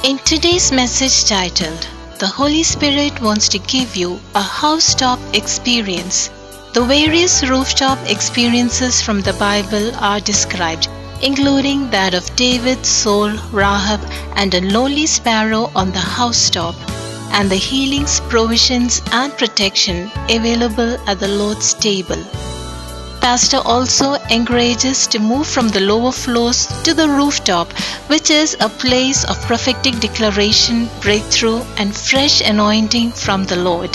In today's message titled, The Holy Spirit Wants to Give You a Housetop Experience, the various rooftop experiences from the Bible are described, including that of David, Saul, Rahab, and a lowly sparrow on the housetop, and the healings, provisions, and protection available at the Lord's table. Pastor also encourages to move from the lower floors to the rooftop, which is a place of prophetic declaration, breakthrough, and fresh anointing from the Lord.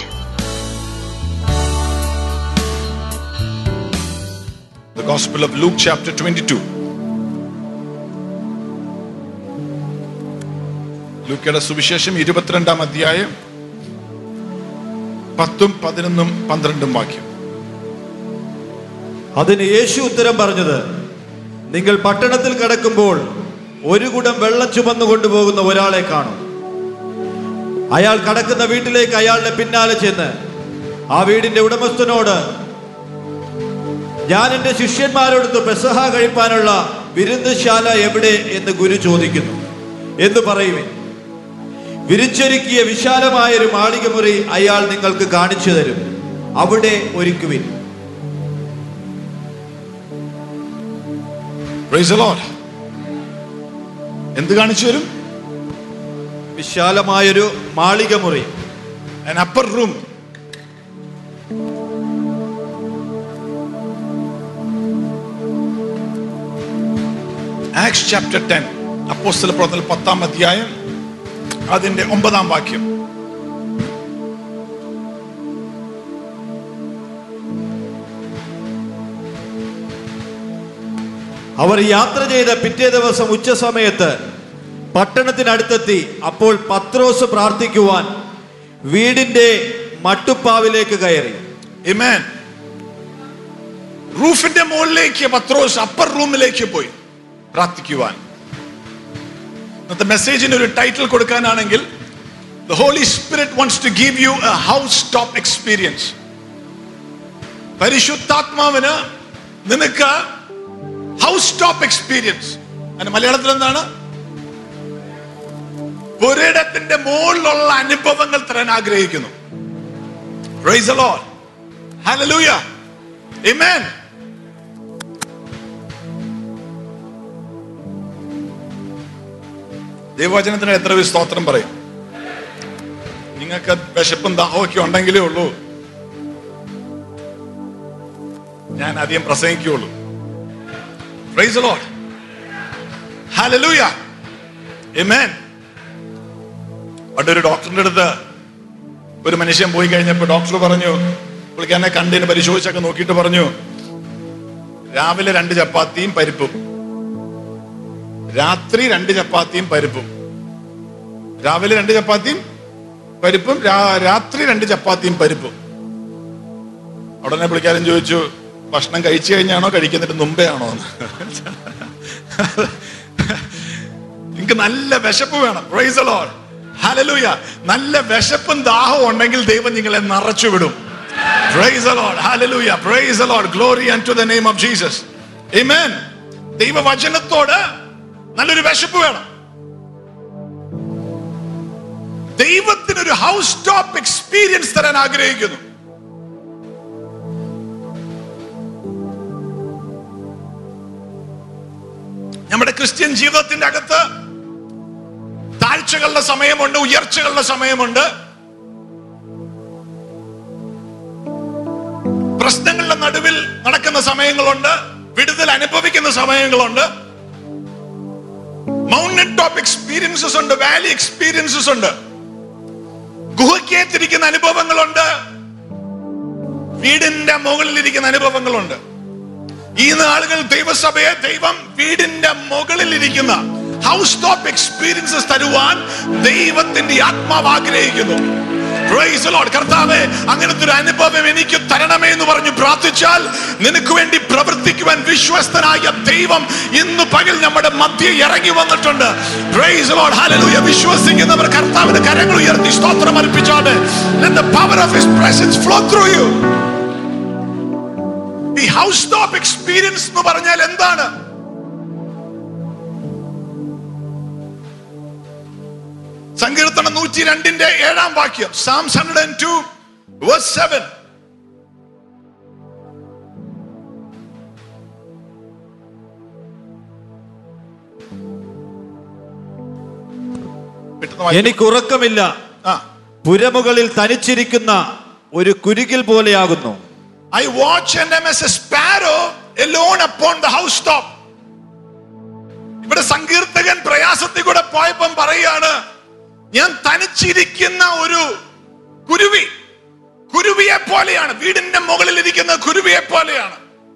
The Gospel of Luke, chapter 22. ലൂക്കയുടെ സുവിശേഷം ഇരുപത്തിരണ്ടാം അധ്യായം പത്തും പതിനൊന്നും പന്ത്രണ്ടും വാക്യം അതിന് യേശു ഉത്തരം പറഞ്ഞത് നിങ്ങൾ പട്ടണത്തിൽ കിടക്കുമ്പോൾ ഒരു കുടം വെള്ളം ചുമന്നു കൊണ്ടുപോകുന്ന ഒരാളെ കാണും അയാൾ കടക്കുന്ന വീട്ടിലേക്ക് അയാളുടെ പിന്നാലെ ചെന്ന് ആ വീടിന്റെ ഉടമസ്ഥനോട് ഞാൻ എന്റെ ശിഷ്യന്മാരോടൊത്ത് പെസഹ കഴിപ്പാനുള്ള വിരുന്നുശാല എവിടെ എന്ന് ഗുരു ചോദിക്കുന്നു എന്ന് പറയുവിൻ വിരിച്ചൊരുക്കിയ വിശാലമായ ഒരു മാളികമുറി അയാൾ നിങ്ങൾക്ക് കാണിച്ചു തരും അവിടെ ഒരുക്കുവിൻ Praise the Lord. എന്ത് കാണിച്ചു തരും വിശാലമായൊരു മാളികമുറി an upper room Acts chapter ten അപ്പോസ്തല പ്രവർത്തനം പത്താം അധ്യായം അതിന്റെ ഒമ്പതാം വാക്യം അവർ യാത്ര ചെയ്ത പിറ്റേ ദിവസം ഉച്ച സമയത്ത് പട്ടണത്തിനടുത്തെത്തി അപ്പോൾ പത്രോസ് പ്രാർത്ഥിക്കുവാൻ വീടിന്റെ മട്ടുപ്പാവിലേക്ക് കയറി Amen. റൂഫിന്റെ മുകളിലേക്ക് പത്രോസ് അപ്പർ റൂമിലേക്ക് പോയി പ്രാർത്ഥിക്കുവാൻ ഇന്നത്തെ മെസ്സേജിന് ഒരു ടൈറ്റിൽ കൊടുക്കാനാണെങ്കിൽ the Holy Spirit wants to give you a house top experience പരിശുദ്ധാത്മാവിന് നിനക്ക് ഹൗസ് ടോപ്പ് എക്സ്പീരിയൻസ് അതിന് മലയാളത്തിൽ എന്താണ് പുരയിടത്തിന്റെ മുകളിലുള്ള അനുഭവങ്ങൾ തരാൻ ആഗ്രഹിക്കുന്നു Praise the Lord. Hallelujah. Amen. ദൈവവചനത്തിന് എത്ര പേര് സ്തോത്രം പറയും നിങ്ങൾക്ക് വിശപ്പും ദാഹമൊക്കെ ഉണ്ടെങ്കിലേ ഉള്ളൂ ഞാൻ അധികം പ്രസംഗിക്കുള്ളൂ Praise the Lord. Hallelujah. Amen. പണ്ടൊരു ഡോക്ടറിന്റെ അടുത്ത് ഒരു മനുഷ്യൻ പോയി കഴിഞ്ഞപ്പോൾ ഡോക്ടർ പറഞ്ഞു പുള്ളിക്കാരനെ കണ്ടിന് പരിശോധിച്ചൊക്കെ നോക്കിയിട്ട് പറഞ്ഞു രാവിലെ രണ്ട് ചപ്പാത്തിയും പരിപ്പും രാത്രി രണ്ട് ചപ്പാത്തിയും പരിപ്പും രാവിലെ രണ്ട് ചപ്പാത്തിയും പരിപ്പും രാ- രാത്രി രണ്ട് ചപ്പാത്തിയും പരിപ്പും ഉടനെ പുള്ളിക്കാരൻ ചോദിച്ചു ഭക്ഷണം കഴിച്ചു കഴിഞ്ഞാണോ കഴിക്കുന്നതിന് മുമ്പേ ആണോ എന്ന് നിങ്ങൾക്ക് നല്ല വിശപ്പ് വേണം Praise the Lord. Hallelujah. നല്ല വിശപ്പും ദാഹവും ഉണ്ടെങ്കിൽ ദൈവം നിങ്ങളെ നിറച്ചു വിടും Praise the Lord. Hallelujah. Praise the Lord. Glory unto the name of Jesus. Amen. ദൈവവചനത്തോട് നല്ലൊരു വിശപ്പ് വേണം ദൈവത്തിനൊരു ഹൗസ് ടോപ്പ് എക്സ്പീരിയൻസ് തരാൻ ആഗ്രഹിക്കുന്നു നമ്മുടെ ക്രിസ്ത്യൻ ജീവിതത്തിന്റെ അകത്ത് താഴ്ചകളുടെ സമയമുണ്ട് ഉയർച്ചകളുടെ സമയമുണ്ട് പ്രശ്നങ്ങളുടെ നടുവിൽ നടക്കുന്ന സമയങ്ങളുണ്ട് വിടുതൽ അനുഭവിക്കുന്ന സമയങ്ങളുണ്ട് മൗണ്ടൻ ടോപ്പ് എക്സ്പീരിയൻസസ് ഉണ്ട് വാലി എക്സ്പീരിയൻസസ് ഉണ്ട് ഗുഹയ്ക്കേറ്റിരിക്കുന്ന അനുഭവങ്ങളുണ്ട് വീടിന്റെ മുകളിലിരിക്കുന്ന അനുഭവങ്ങളുണ്ട് ഈ നാളുകൾ ദൈവസഭയെ ദൈവം വീടിന്റെ മുകളിൽ ഇരിക്കുന്ന ഹൗസ് ടോപ്പ് എക്സ്പീരിയൻസസ് തരുവാൻ ദൈവത്തിന്റെ ആത്മാവ് ആഗ്രഹിക്കുന്നു Praise the Lord. കർത്താവേ അങ്ങനത്തെ ഒരു അനുഭവം എനിക്ക് തരണമേ എന്ന് പറഞ്ഞു പ്രാർത്ഥിച്ചാൽ നിനക്ക് വേണ്ടി പ്രവർത്തിക്കുവാൻ വിശ്വസ്തനായ ദൈവം ഇന്ന് പകൽ നമ്മുടെ മധ്യ ഇറങ്ങി വന്നിട്ടുണ്ട് Praise the Lord. Hallelujah. വിശ്വസിക്കുന്നവർ കർത്താവിന്റെ കരങ്ങൾ ഉയർത്തി സ്തോത്രം അർപ്പിച്ചോട്ടെ Let the power of his presence flow through you. ഈ ഹൗസ് ടോപ്പ് എക്സ്പീരിയൻസ് എന്ന് പറഞ്ഞാൽ എന്താണ് സങ്കീർത്തനം നൂറ്റി രണ്ടിന്റെ ഏഴാം വാക്യം Psalms hundred and two verse seven എനിക്ക് ഉറക്കമില്ല ആ പുരമുകളിൽ തനിച്ചിരിക്കുന്ന ഒരു കുരുകിൽ പോലെയാകുന്നു I watch and am as a sparrow alone upon the housetop. ഇവിടെ സങ്കീർത്തകൻ പ്രയാസത്തിൽ കൂടെ പോയപ്പം പറയാണ് ഞാൻ തനിച്ചിരിക്കുന്ന ഒരു കുരുവി കുരുവിയെ പോലെയാണ് വീടിന്റെ മുകളിൽ ഇരിക്കുന്ന കുരുവിയെ പോലെയാണ്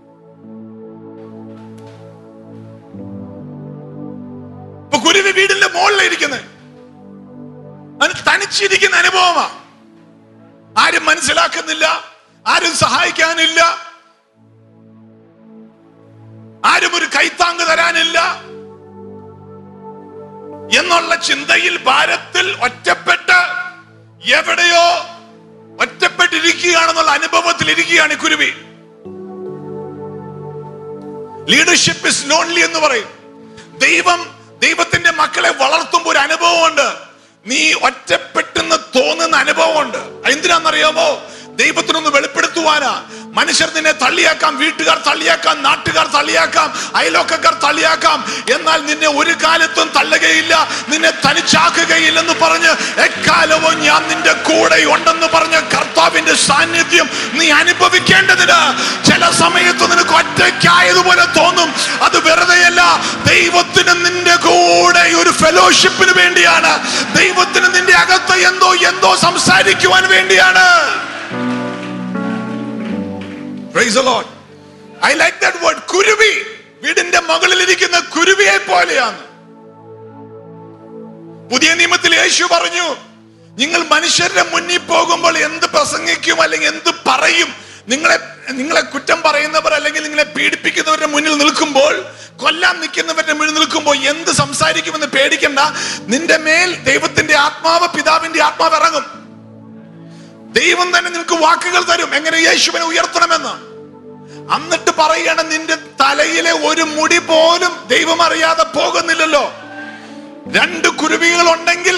ഇപ്പൊ കുരുവി വീടിന്റെ മുകളിലിരിക്കുന്നത് അതിന് തനിച്ചിരിക്കുന്ന അനുഭവമാ ആരും മനസ്സിലാക്കുന്നില്ല ആരും സഹായിക്കാനില്ല ആരും ഒരു കൈത്താങ് തരാനില്ല എന്നുള്ള ചിന്തയിൽ ഭാരത്തിൽ ഒറ്റപ്പെട്ട് എവിടെയോ ഒറ്റപ്പെട്ടിരിക്കുകയാണെന്നുള്ള അനുഭവത്തിൽ ഇരിക്കുകയാണ് ഈ കുരുവി ലീഡർഷിപ്പ് ഇസ് ലോൺലി എന്ന് പറയും ദൈവം ദൈവത്തിന്റെ മക്കളെ വളർത്തുമ്പോൾ ഒരു അനുഭവമുണ്ട് നീ ഒറ്റപ്പെട്ടെന്ന് തോന്നുന്ന അനുഭവമുണ്ട് എന്തിനാണെന്നറിയാമോ ദൈവത്തിനൊന്ന് വെളിപ്പെടുത്തുവാനാ മനുഷ്യർ നിന്നെ തള്ളിയാക്കാം വീട്ടുകാർ തള്ളിയാക്കാം നാട്ടുകാർ തള്ളിയാക്കാം അയലോക്കക്കാർ തള്ളിയാക്കാം എന്നാൽ നിന്നെ ഒരു കാലത്തും തള്ളുകയില്ല നിന്നെ തനിച്ചാക്കുകയില്ലെന്ന് പറഞ്ഞ് എക്കാലവും ഞാൻ നിന്റെ കൂടെ ഉണ്ടെന്ന് പറഞ്ഞ കർത്താവിന്റെ സാന്നിധ്യം നീ അനുഭവിക്കേണ്ടതിന് ചില സമയത്ത് നിനക്ക് ഒറ്റയ്ക്കായതുപോലെ തോന്നും അത് വെറുതെയല്ല ദൈവത്തിന് നിന്റെ കൂടെ ഒരു ഫെലോഷിപ്പിന് വേണ്ടിയാണ് ദൈവത്തിന് നിന്റെ അകത്ത് എന്തോ എന്തോ സംസാരിക്കുവാൻ വേണ്ടിയാണ് Praise the Lord. I like that word കുരുവി വീടിന്റെ മുകളിൽ ഇരിക്കുന്ന കുരുവിയെ പോലെയാണ് പുതിയ നിയമത്തിൽ യേശു പറഞ്ഞു നിങ്ങൾ മനുഷ്യരുടെ മുന്നിൽ പോകുമ്പോൾ എന്ത് പ്രസംഗിക്കും അല്ലെങ്കിൽ എന്ത് പറയും നിങ്ങളെ നിങ്ങളെ കുറ്റം പറയുന്നവർ അല്ലെങ്കിൽ നിങ്ങളെ പീഡിപ്പിക്കുന്നവരുടെ മുന്നിൽ നിൽക്കുമ്പോൾ കൊല്ലാൻ നിൽക്കുന്നവരുടെ മുന്നിൽ നിൽക്കുമ്പോൾ എന്ത് സംസാരിക്കുമെന്ന് പേടിക്കണ്ട നിന്റെ മേൽ ദൈവത്തിന്റെ ആത്മാവ് പിതാവിന്റെ ആത്മാവ് ഇറങ്ങും ദൈവം തന്നെ നിനക്ക് വാക്കുകൾ തരും എങ്ങനെ യേശുവിനെ ഉയർത്തണമെന്ന് എന്നിട്ട് പറയണ നിന്റെ തലയിലെ ഒരു മുടി പോലും ദൈവം അറിയാതെ പോകുന്നില്ലല്ലോ രണ്ട് കുരുവികൾ ഉണ്ടെങ്കിൽ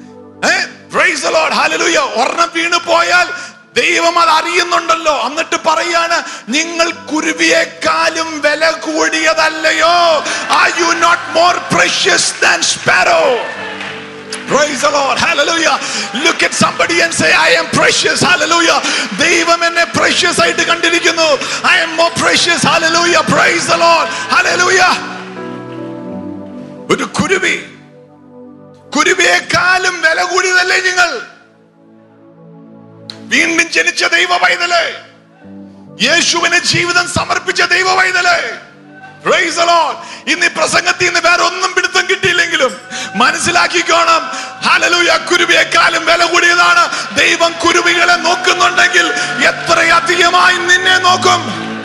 ഒരെണ്ണം വീണ് പോയാൽ ദൈവം അത് അറിയുന്നുണ്ടല്ലോ എന്നിട്ട് പറയാണ് നിങ്ങൾ കുരുവിയെക്കാളും വില കൂടിയതല്ലയോ are you not more precious than sparrow Praise the Lord. Hallelujah. Look at somebody and say, I am precious. Hallelujah. ദൈവം എന്നെ precious ആയിട്ട് കണ്ടിരിക്കുന്നു. I am more precious. Hallelujah. Praise the Lord. Hallelujah. ഒരു കുരുവി കുരുവിയെക്കാളും വില കൂടിയതല്ലേ നിങ്ങൾ വീണ്ടും ജനിച്ച ദൈവ പൈതലേ യേശുവിന് ജീവിതം സമർപ്പിച്ച ദൈവ പൈതലേ Praise the Lord. ഇന്ന് ഈ പ്രസംഗത്തിൽ നിന്ന് വേറെ ഒന്നും പിടുത്തം കിട്ടിയില്ലെങ്കിലും മനസ്സിലാക്കിക്കോണം ഹലലൂയ കുരുവിയെക്കാളും വില കൂടിയതാണ് ദൈവം കുരുവികളെ നോക്കുന്നുണ്ടെങ്കിൽ എത്രയധികമായി നിന്നെ നോക്കും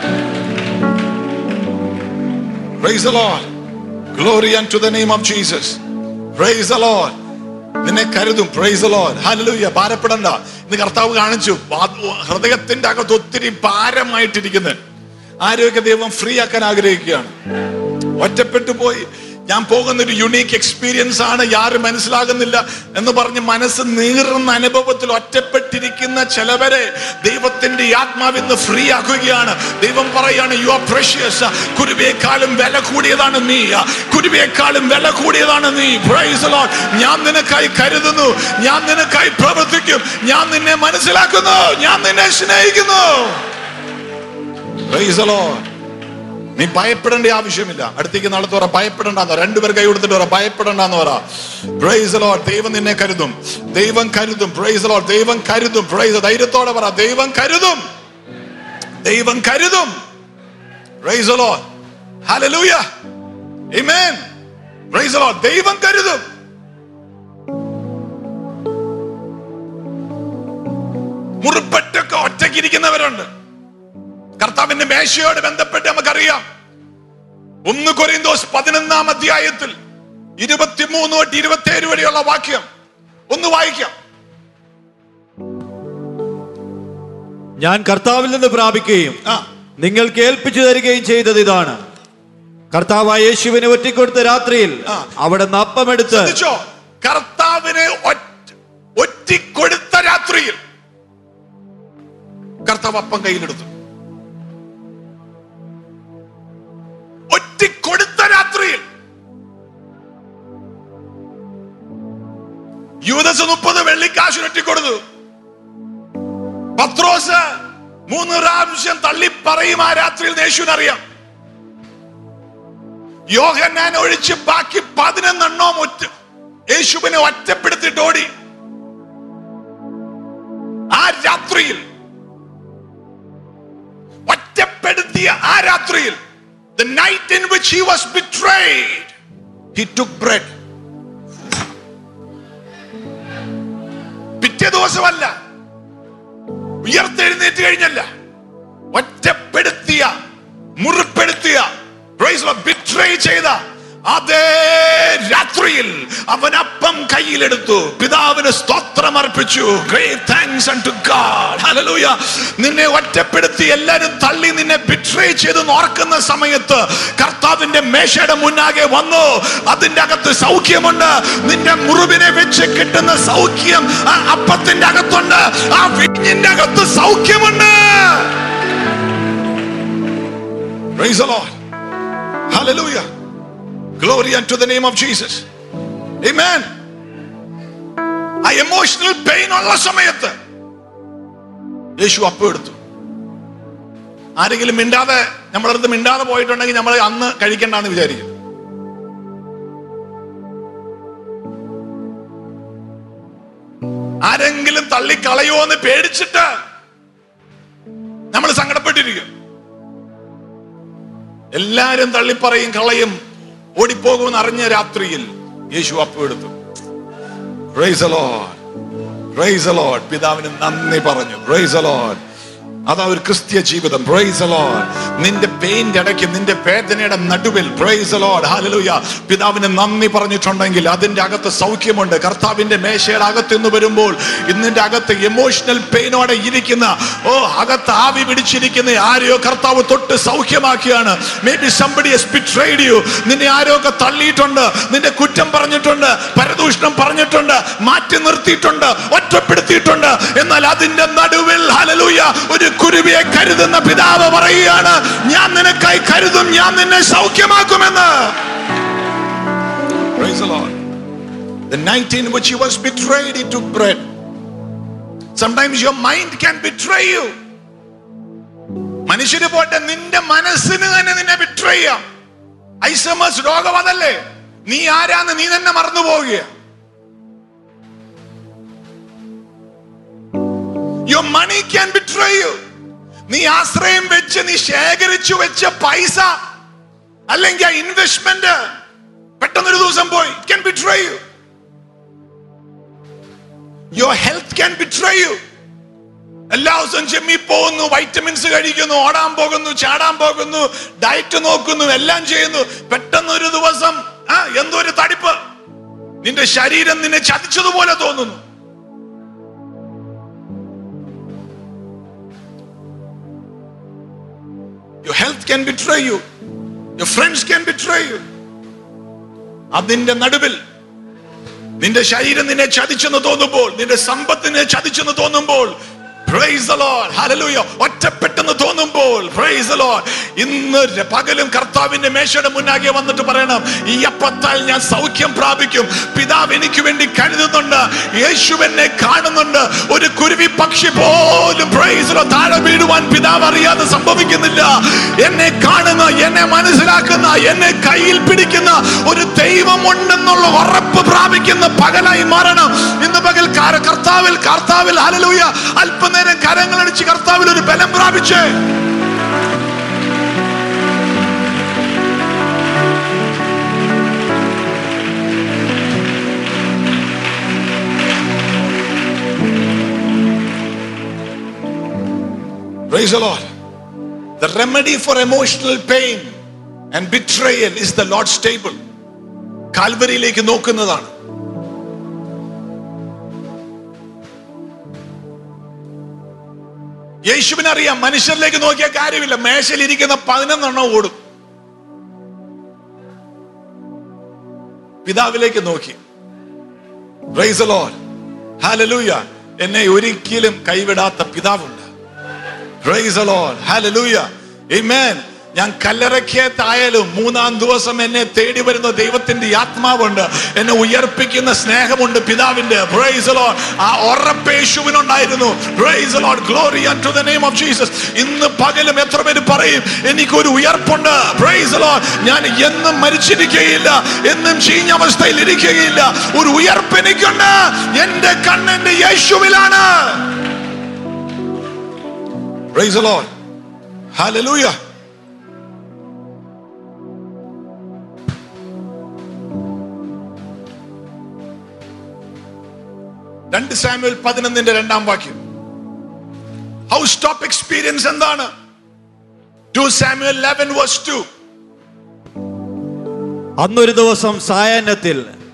Praise the Lord. Glory unto the name of Jesus. Praise the Lord. നിന്നെ കരുതും പ്രൈസ് ലോഡ് ഹല്ലേലൂയ ഭാരപ്പെടണ്ട ഇന്ന് കർത്താവ് കാണിച്ചു വാ- ഹൃദയത്തിന്റെ അകത്ത് ഒത്തിരി ഭാരമായിട്ടിരിക്കുന്നത് ആരോഗ്യ ദൈവം ഫ്രീ ആക്കാൻ ആഗ്രഹിക്കുകയാണ് ഒറ്റപ്പെട്ടു പോയി ഞാൻ പോകുന്ന ഒരു യുണീക്ക് എക്സ്പീരിയൻസ് ആണ് ആരും മനസ്സിലാകുന്നില്ല എന്ന് പറഞ്ഞ് മനസ്സ് നീറുന്ന അനുഭവത്തിൽ ഒറ്റപ്പെട്ടിരിക്കുന്ന ചിലവരെ ദൈവത്തിന്റെ ആത്മാവിന്ന് ഫ്രീ ആക്കുകയാണ് ദൈവം പറയാണ് യു ആർ പ്രഷ്യസ് കുരുവിയെക്കാളും വില കൂടിയതാണ് നീ കുരുവിയെക്കാളും വില കൂടിയതാണ് നീ Praise the Lord. ഞാൻ നിനക്കായി കരുതുന്നു ഞാൻ നിനക്കായി പ്രവർത്തിക്കും ഞാൻ നിന്നെ മനസ്സിലാക്കുന്നു ഞാൻ നിന്നെ സ്നേഹിക്കുന്നു Praise the Lord. നീ ഭയപ്പെടേണ്ട ആവശ്യമില്ല അടുത്തേക്ക് നാളത്തെ പറ ഭയപ്പെടണ്ടെന്ന് രണ്ടുപേർ കൈ കൊടുത്തിട്ട് പറ ഭയപ്പെടണ്ടെന്ന് പറ പ്രൈസ് ലോഡ് ദൈവം നിന്നെ കരുതും ദൈവം കരുതും പ്രൈസ് ലോഡ് ദൈവം കരുതും പ്രൈസ് ധൈര്യത്തോടെ പറ ദൈവം കരുതും ദൈവം കരുതും praise Lord hallelujah amen praise Lord ദൈവം കരുതും മുറിപ്പറ്റൊക്കെ ഒറ്റയ്ക്കിരിക്കുന്നവരുണ്ട് കർത്താവിന്റെ മേശയോട് ബന്ധപ്പെട്ട് നമുക്കറിയാം ഒന്ന് കൊറിന്തോസ് പതിനൊന്നാം അധ്യായത്തിൽ ഇരുപത്തിമൂന്ന് തൊട്ട് ഇരുപത്തി ഏഴ് വരെയുള്ള വാക്യം ഒന്ന് വായിക്കാം ഞാൻ കർത്താവിൽ നിന്ന് പ്രാപിക്കുകയും ആ നിങ്ങൾക്ക് ഏൽപ്പിച്ചു തരികയും ചെയ്തത് ഇതാണ് കർത്താവായ യേശുവിനെ ഒറ്റിക്കൊടുത്ത രാത്രിയിൽ ആ. അവിടെ നിന്ന് അപ്പമെടുത്ത് ശ്രദ്ധിച്ചോ കർത്താവ് കർത്താവിനെ ഒറ്റ- ഒറ്റിക്കൊടുത്ത രാത്രിയിൽ കർത്താവ് അപ്പം കയ്യിലെടുത്തു ഒറ്റിക്കൊടുത്ത രാത്രിയിൽ യൂദസ് മുപ്പത് വെള്ളിക്കാശ് ഒറ്റിക്കൊടുത്തു പത്രോസ് മൂന്ന് പ്രാവശ്യം തള്ളി പറയും ആ രാത്രിയിൽ യേശുവിനറിയാം യോഹന്നാൻ ഒഴിച്ച് ബാക്കി പതിനൊന്നെണ്ണവും ഒറ്റ യേശുവിനെ ഒറ്റപ്പെടുത്തിട്ട് ഓടി ആ രാത്രിയിൽ ഒറ്റപ്പെടുത്തിയ ആ രാത്രിയിൽ the night in which he was betrayed he took bread പിറ്റേ ദിവസമല്ല ഉയർത്തെഴുന്നേറ്റ് കഴിഞ്ഞല്ല ഒറ്റപ്പെടുത്തിയ മുറിപ്പെടുത്തിയ ബിട്രേ ചെയ്ത അതേ രാത്രിയിൽ അവൻ അപ്പം കയ്യിലെടുത്തു പിതാവിന് സ്തോത്രം അർപ്പിച്ചു Great thanks unto God. Hallelujah. നിന്നെ ഒറ്റപ്പെടുത്തി എല്ലാരും തള്ളി നിന്നെ ബിട്രേ ചെയ്ത് ഓർക്കുന്ന സമയത്ത് കർത്താവിന്റെ മേശയുടെ മുന്നാകെ വന്നു അതിന്റെ അകത്ത് സൗഖ്യമുണ്ട് നിന്റെ മുറിവിനെ വെച്ച് കിട്ടുന്ന സൗഖ്യം ആ അപ്പത്തിന്റെ അകത്തുണ്ട് ആ വീഞ്ഞിന്റെ അകത്ത് സൗഖ്യമുണ്ട് Praise the Lord. Hallelujah. Glory unto the name of Jesus. Amen. ആ എമോഷണൽ പെയിൻ ഉള്ള സമയത്ത് യേശു അപ്പം എടുത്തു ആരെങ്കിലും മിണ്ടാതെ നമ്മളടുത്ത് മിണ്ടാതെ പോയിട്ടുണ്ടെങ്കിൽ നമ്മൾ അന്ന് കഴിക്കണ്ടെന്ന് വിചാരിക്കും ആരെങ്കിലും തള്ളിക്കളയോ എന്ന് പേടിച്ചിട്ട് നമ്മൾ സങ്കടപ്പെട്ടിരിക്കും എല്ലാരും തള്ളിപ്പറയും കളയും ഓടിപ്പോകുമെന്ന് അറിഞ്ഞ രാത്രിയിൽ യേശു അപ്പം എടുത്തു Praise the Lord. Praise the Lord. പിതാവിന് നന്ദി പറഞ്ഞു Praise the Lord. അതാ ഒരു ക്രിസ്ത്യ ജീവിതം പ്രൈസ് ലോഡ് നിന്റെ പെയിന്റെ ഇടയ്ക്ക് നിന്റെ വേദനയുടെ നടുവിൽ പ്രൈസ് ലോഡ് ഹാലലൂയ പിതാവിന് നന്ദി പറഞ്ഞിട്ടുണ്ടെങ്കിൽ അതിന്റെ അകത്ത് സൗഖ്യമുണ്ട് കർത്താവിന്റെ മേശയുടെ അകത്ത് നിന്ന് വരുമ്പോൾ ഇന്നിന്റെ അകത്ത് എമോഷണൽ പെയിനോടെ ഇരിക്കുന്ന ഓ അകത്ത് ആവി പിടിച്ചിരിക്കുന്ന ആരെയോ കർത്താവ് തൊട്ട് സൗഖ്യമാക്കിയാണ് may be somebody betrayed you നിന്നെ ആരോ ഒക്കെ തള്ളിയിട്ടുണ്ട് നിന്റെ കുറ്റം പറഞ്ഞിട്ടുണ്ട് പരദൂഷണം പറഞ്ഞിട്ടുണ്ട് മാറ്റി നിർത്തിയിട്ടുണ്ട് ഒറ്റപ്പെടുത്തിയിട്ടുണ്ട് എന്നാൽ അതിന്റെ നടുവിൽ ഹലലൂയ ഒരു കുരുവിയെ കരുതുന്ന പിതാവ് പറയുകയാണ് ഞാൻ നിനക്കായി കരുതും ഞാൻ നിന്നെ സൗഖ്യമാക്കുമെന്ന് Praise the Lord. The night in which he was betrayed, he took bread. Sometimes your mind can betray you. മനുഷ്യര് പോട്ടെ നിന്റെ മനസ്സിന് തന്നെ നിന്നെ ബിട്രേ ചെയ്യാം ഐസമസ് രോഗം അതല്ലേ നീ ആരാന്ന് നീ തന്നെ മറന്നു പോവുക your money can betray you നീ ആശ്രയം വെച്ച് നീ ശേഖരിച്ചു വെച്ച പൈസ അല്ലെങ്കിൽ ആ ഇൻവെസ്റ്റ്മെന്റ് പെട്ടെന്നൊരു ദിവസം പോയി can betray you your health can betray you എല്ലാ ദിവസവും ചെമ്മി പോകുന്നു വൈറ്റമിൻസ് കഴിക്കുന്നു ഓടാൻ പോകുന്നു ചാടാൻ പോകുന്നു ഡയറ്റ് നോക്കുന്നു എല്ലാം ചെയ്യുന്നു പെട്ടെന്ന് ഒരു ദിവസം ആ എന്തോ ഒരു തടിപ്പ് നിന്റെ ശരീരം നിന്നെ ചതിച്ചതുപോലെ തോന്നുന്നു Your health can betray you. Your friends can betray you. അതിന്റെ നടുവിൽ നിന്റെ ശരീരം നിന്നെ ചതിച്ചെന്ന് തോന്നുമ്പോൾ നിന്റെ സമ്പത്തിനെ ചതിച്ചെന്ന് തോന്നുമ്പോൾ Praise the Lord. Hallelujah. ഒറ്റപ്പെട്ടെന്ന് തോന്നുമ്പോൾ Praise the Lord. ഇന്ന് ര- പകലും കർത്താവിന്റെ മേശയുടെ മുന്നാകെ വന്നിട്ട് പറയണം ഈ അപ്പത്താൽ ഞാൻ സൗഖ്യം പ്രാപിക്കും പിതാവ് എനിക്ക് വേണ്ടി കരുതുന്നുണ്ട് യേശു എന്നെ കാണുന്നുണ്ട് ഒരു കുരുവി പക്ഷി പോലും Praise the Lord. താഴെ വീഴുവാൻ പിതാവ് അറിയാതെ സംഭവിക്കുന്നില്ല എന്നെ കാണുന്ന എന്നെ മനസ്സിലാക്കുന്ന എന്നെ കയ്യിൽ പിടിക്കുന്ന ഒരു ദൈവം ഉണ്ടെന്നുള്ള ഉറപ്പ് പ്രാപിക്കുന്ന പകലായി മാറണം ഇന്ന് പകൽ കാര- കർത്താവിൽ കർത്താവിൽ ഹലലൂയ അല്പനേരം കരങ്ങളടിച്ച് കർത്താവിൽ ഒരു ബലം പ്രാപിച്ച് Praise the Lord. The remedy for emotional pain and betrayal is the Lord's table. കാൽവരിയിലേക്ക് നോക്കുന്നതാണ് യേശുവിനറിയാം മനുഷ്യരിലേക്ക് നോക്കിയ കാര്യമില്ല മേശയിൽ ഇരിക്കുന്ന പതിനൊന്നെണ്ണം ഓടും പിതാവിലേക്ക് നോക്കി Praise the Lord. Hallelujah. എന്നെ ഒരിക്കലും കൈവിടാത്ത പിതാവുണ്ട് Praise the Lord. Hallelujah. Amen. ഞാൻ കല്ലറയ്ക്കത്തായാലും മൂന്നാം ദിവസം എന്നെ തേടി വരുന്ന ദൈവത്തിന്റെ ആത്മാവുണ്ട് എന്നെ ഉയർപ്പിക്കുന്ന സ്നേഹമുണ്ട് പിതാവിന്റെ Praise the Lord. ആ ഉറപ്പേശുവിനുണ്ടായിരുന്നു Praise the Lord. Glory unto the name of Jesus. ഇന്ന് പകലും എത്ര പേര് പറയും എനിക്കൊരു ഉയർപ്പുണ്ട് Praise the Lord. ഞാൻ എന്നും മരിച്ചിരിക്കുകയില്ല എന്നും ചീഞ്ഞ അവസ്ഥയിൽ ഇരിക്കുകയില്ല ഒരു ഉയർപ്പ് എനിക്കുണ്ട് എന്റെ കണ്ണെന്റെ യേശുവിലാണ് Praise the Lord. Hallelujah. രണ്ട് സാമ്യൽ പതിനൊന്നിന്റെ രണ്ടാം വാക്യം ഹൗസ് ടോപ്പ് എക്സ്പീരിയൻസ് എന്താണ് two Samuel eleven verse two അന്നൊരു ദിവസം സായാഹ്നത്തിൽ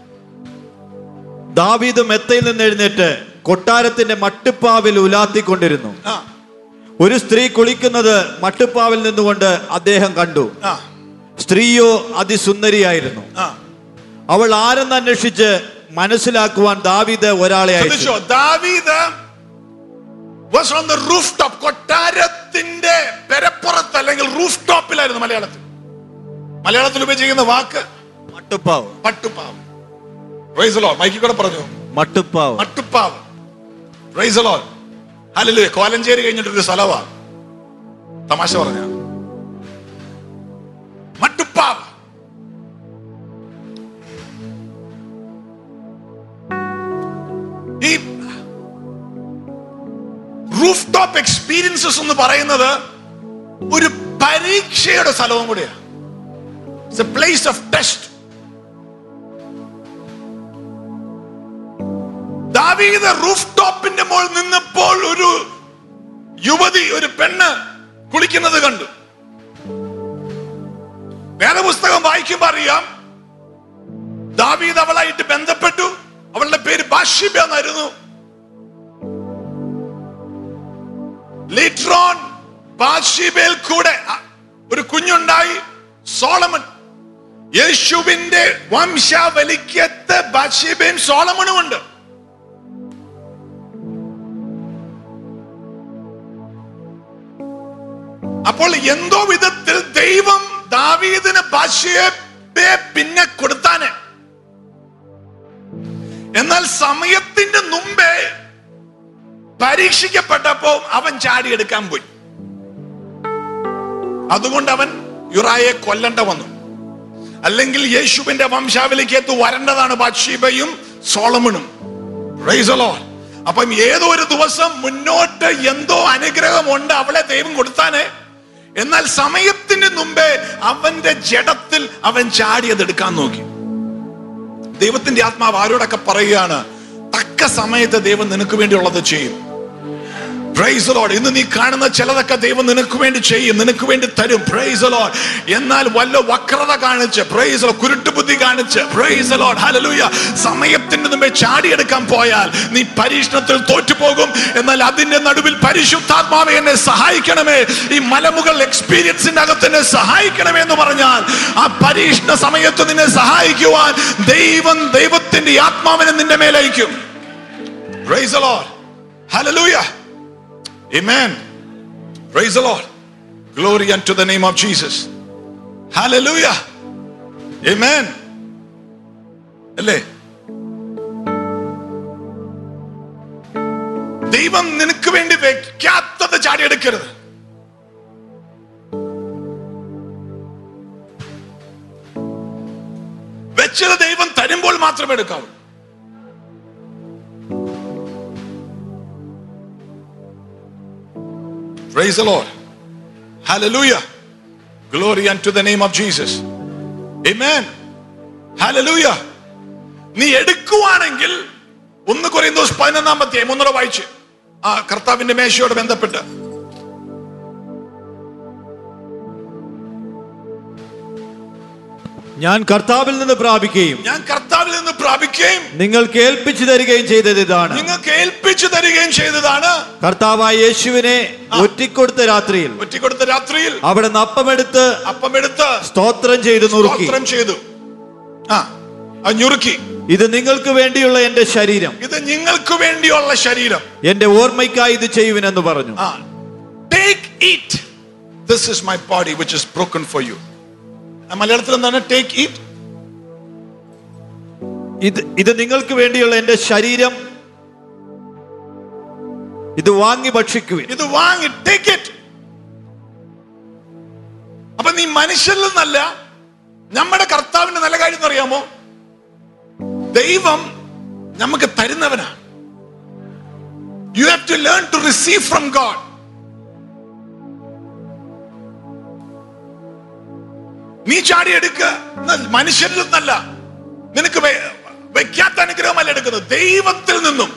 ദാവീദ് മെത്തയിൽ നിന്ന് എഴുന്നേറ്റ് കൊട്ടാരത്തിന്റെ മട്ടുപ്പാവിൽ ഉലാത്തിക്കൊണ്ടിരുന്നു ആ ഒരു സ്ത്രീ കുളിക്കുന്നത് മട്ടുപ്പാവിൽ നിന്നുകൊണ്ട് അദ്ദേഹം കണ്ടു ആ സ്ത്രീയോ അതിസുന്ദരിയായിരുന്നു ആ അവൾ ആരെന്ന് അന്വേഷിച്ച് മനസ്സിലാക്കുവാൻ ദാവീദ് ഒരാളെ അയച്ചു ശ്രദ്ധിച്ചോ ദാവീദ് was on the rooftop കൊട്ടാരത്തിന്റെ പെരപ്പുറത്ത് അല്ലെങ്കിൽ റൂഫ് ടോപ്പിലായിരുന്നു മലയാളത്തിൽ മലയാളത്തിൽ ഉപയോഗിക്കുന്ന വാക്ക് മട്ടുപ്പാവ് പട്ടുപ്പാവ് Praise the Lord. മൈക്കിൽ കൂടെ പറഞ്ഞു മട്ടുപ്പാവ് മട്ടുപ്പാവ് Praise the Lord. Hallelujah. Kolenchery കഴിഞ്ഞിട്ടൊരു സ്ഥലവാ തമാശ പറഞ്ഞ മട്ടുപ്പാവ് ഈ റൂഫ് ടോപ്പ് എക്സ്പീരിയൻസസ് എന്ന് പറയുന്നത് ഒരു പരീക്ഷയുടെ സ്ഥലവും കൂടിയാണ് it's a place of test Daveed roof ടോപ്പിന്റെ മുകളിൽ നിന്നപ്പോൾ ഒരു യുവതി ഒരു പെണ്ണ് കുളിക്കുന്നത് കണ്ടു വേദപുസ്തകം വായിക്കുമ്പോ അറിയാം ദാവീദ് അവളായിട്ട് ബന്ധപ്പെട്ടു അവളുടെ പേര് ബാഷിബ എന്നായിരുന്നു ലിട്രോൺ ബാഷിബയിൽ കൂടെ അ- ഒരു കുഞ്ഞുണ്ടായി സോളമൻ യേശുവിന്റെ വംശാവലിക്കത്ത് ബാഷിബയും സോളമനും ഉണ്ട് അപ്പോൾ എന്തോ വിധത്തിൽ ദൈവം ദാവീദിന് ഭാഷയെ പിന്നെ കൊടുത്താന് എന്നാൽ സമയത്തിന്റെ മുമ്പേ പരീക്ഷിക്കപ്പെട്ടപ്പോ അവൻ ചാടിയെടുക്കാൻ പോയി അതുകൊണ്ട് അവൻ യുറായെ കൊല്ലണ്ട വന്നു അല്ലെങ്കിൽ യേശുവിന്റെ വംശാവലിക്കത്ത് വരേണ്ടതാണ് ബാഷീബയും സോളമണും Praise the Lord. അപ്പം ഏതോ ഒരു ദിവസം മുന്നോട്ട് എന്തോ അനുഗ്രഹമുണ്ട് അവളെ ദൈവം കൊടുത്താനെ എന്നാൽ സമയത്തിന് മുമ്പേ അവന്റെ ജഡത്തിൽ അവൻ ചാടിയത് എടുക്കാൻ നോക്കി ദൈവത്തിന്റെ ആത്മാവ് ആരോടൊക്കെ പറയുകയാണ് തക്ക സമയത്ത് ദൈവം നിനക്ക് വേണ്ടിയുള്ളത് ചെയ്യും പ്രൈസ് ലോഡ് ഇന്ന് നീ കാണുന്ന ചിലതൊക്കെ ദൈവം നിനക്ക് വേണ്ടി ചെയ്യും നിനക്ക് വേണ്ടി തരും പ്രൈസ് ലോഡ് എന്നാൽ വല്ല വക്രത കാണിച്ച് പ്രൈസ് കുരുട്ടുബുദ്ധി കാണിച്ച് പ്രൈസ് ലോഡ് ഹലലൂയ സമയത്തിന്റെ മുമ്പേ ചാടിയെടുക്കാൻ പോയാൽ നീ പരീക്ഷണത്തിൽ തോറ്റുപോകും എന്നാൽ അതിന്റെ നടുവിൽ പരിശുദ്ധാത്മാവെ എന്നെ സഹായിക്കണമേ ഈ മലമുകൾ എക്സ്പീരിയൻസിന്റെ അകത്ത് എന്നെ സഹായിക്കണമേ എന്ന് പറഞ്ഞാൽ ആ പരീക്ഷണ സമയത്ത് നിന്നെ സഹായിക്കുവാൻ ദൈവം ദൈവത്തിന്റെ ആത്മാവിനെ നിന്റെ മേലയക്കും praise the Lord. Hallelujah. Amen. Praise the Lord. Glory unto the name of Jesus. Hallelujah. Amen. അല്ലേ ദൈവം നിനക്ക് വേണ്ടി വെക്കാത്തത് ചാടിയെടുക്കരുത് വെച്ചത് ദൈവം തരുമ്പോൾ മാത്രമേ എടുക്കാവൂ Praise the Lord. Hallelujah. Glory unto the name of Jesus. Amen. Hallelujah. നീ എടുക്കുവാണെങ്കിൽ ഒന്ന് കുറയുന്ന പതിനൊന്നാമത്തെ ഒന്നുകൂടെ വായിച്ച് ആ കർത്താവിന്റെ മേശയോട് ബന്ധപ്പെട്ട് ഞാൻ കർത്താവിൽ നിന്ന് പ്രാപിക്കുകയും ഞാൻ കർത്താവിൽ നിന്ന് പ്രാപിക്കുകയും നിങ്ങൾക്ക് ഏൽപ്പിച്ചു തരികയും ചെയ്തത് ഇതാണ് നിങ്ങൾക്ക് ഏൽപ്പിച്ചു തരികയും ചെയ്തതാണ് കർത്താവായ യേശുവിനെ ഒറ്റിക്കൊടുത്ത രാത്രിയിൽ ഒറ്റിക്കൊടുത്ത രാത്രിയിൽ അവിടെ നിന്ന് അപ്പമെടുത്ത് അപ്പമെടുത്ത് സ്തോത്രം ചെയ്ത് നുറുക്കി സ്തോത്രം ചെയ്തു ആ അത് ഞുറുക്കി ഇത് നിങ്ങൾക്ക് വേണ്ടിയുള്ള എന്റെ ശരീരം ഇത് നിങ്ങൾക്ക് വേണ്ടിയുള്ള ശരീരം എന്റെ ഓർമ്മയ്ക്കായി ഇത് ചെയ്യുവിനെന്ന് പറഞ്ഞു ആ take eat this is my body which is broken for you മലയാളത്തിൽ എന്താണ് ടേക്ക് ഈറ്റ് ഇത് ഇത് നിങ്ങൾക്ക് വേണ്ടിയുള്ള എന്റെ ശരീരം ഇത് വാങ്ങി ഭക്ഷിക്കുവിൻ ഇത് വാങ്ങി ടേക്ക് ഇറ്റ് അപ്പൊ നീ മനുഷ്യരിൽ നിന്നല്ല നമ്മുടെ കർത്താവിന്റെ നല്ല കാര്യം എന്ന് അറിയാമോ ദൈവം നമുക്ക് തരുന്നവനാണ് you have to learn to receive from God നീ ചാടി എടുക്കുക മനുഷ്യരിൽ നിന്നല്ല നിനക്ക് വെ- വെക്കാത്ത അനുഗ്രഹമല്ല എടുക്കുന്നത് ദൈവത്തിൽ നിന്നും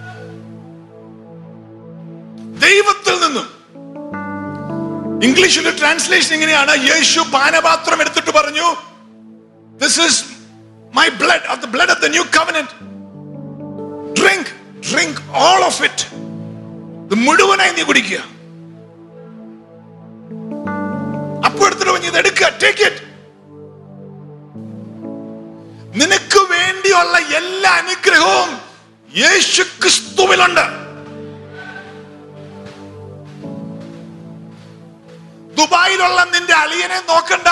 ദൈവത്തിൽ നിന്നും ഇംഗ്ലീഷിൽ ട്രാൻസ്ലേഷൻ ഇങ്ങനെയാണ് യേശു പാനപാത്രം എടുത്തിട്ട് പറഞ്ഞു this is my blood of the blood of the new covenant drink drink all of it ഇത് മുഴുവനായി നീ കുടിക്കുക അപ്പൊ എടുത്തിട്ട് പറഞ്ഞു ഇത് എടുക്കുക ടേക്ക് ഇറ്റ് നിനക്ക് വേണ്ടിയുള്ള എല്ലാ അനുഗ്രഹവും യേശു ക്രിസ്തുവിലുണ്ട് ദുബായിലുള്ള നിന്റെ അളിയനെ നോക്കണ്ട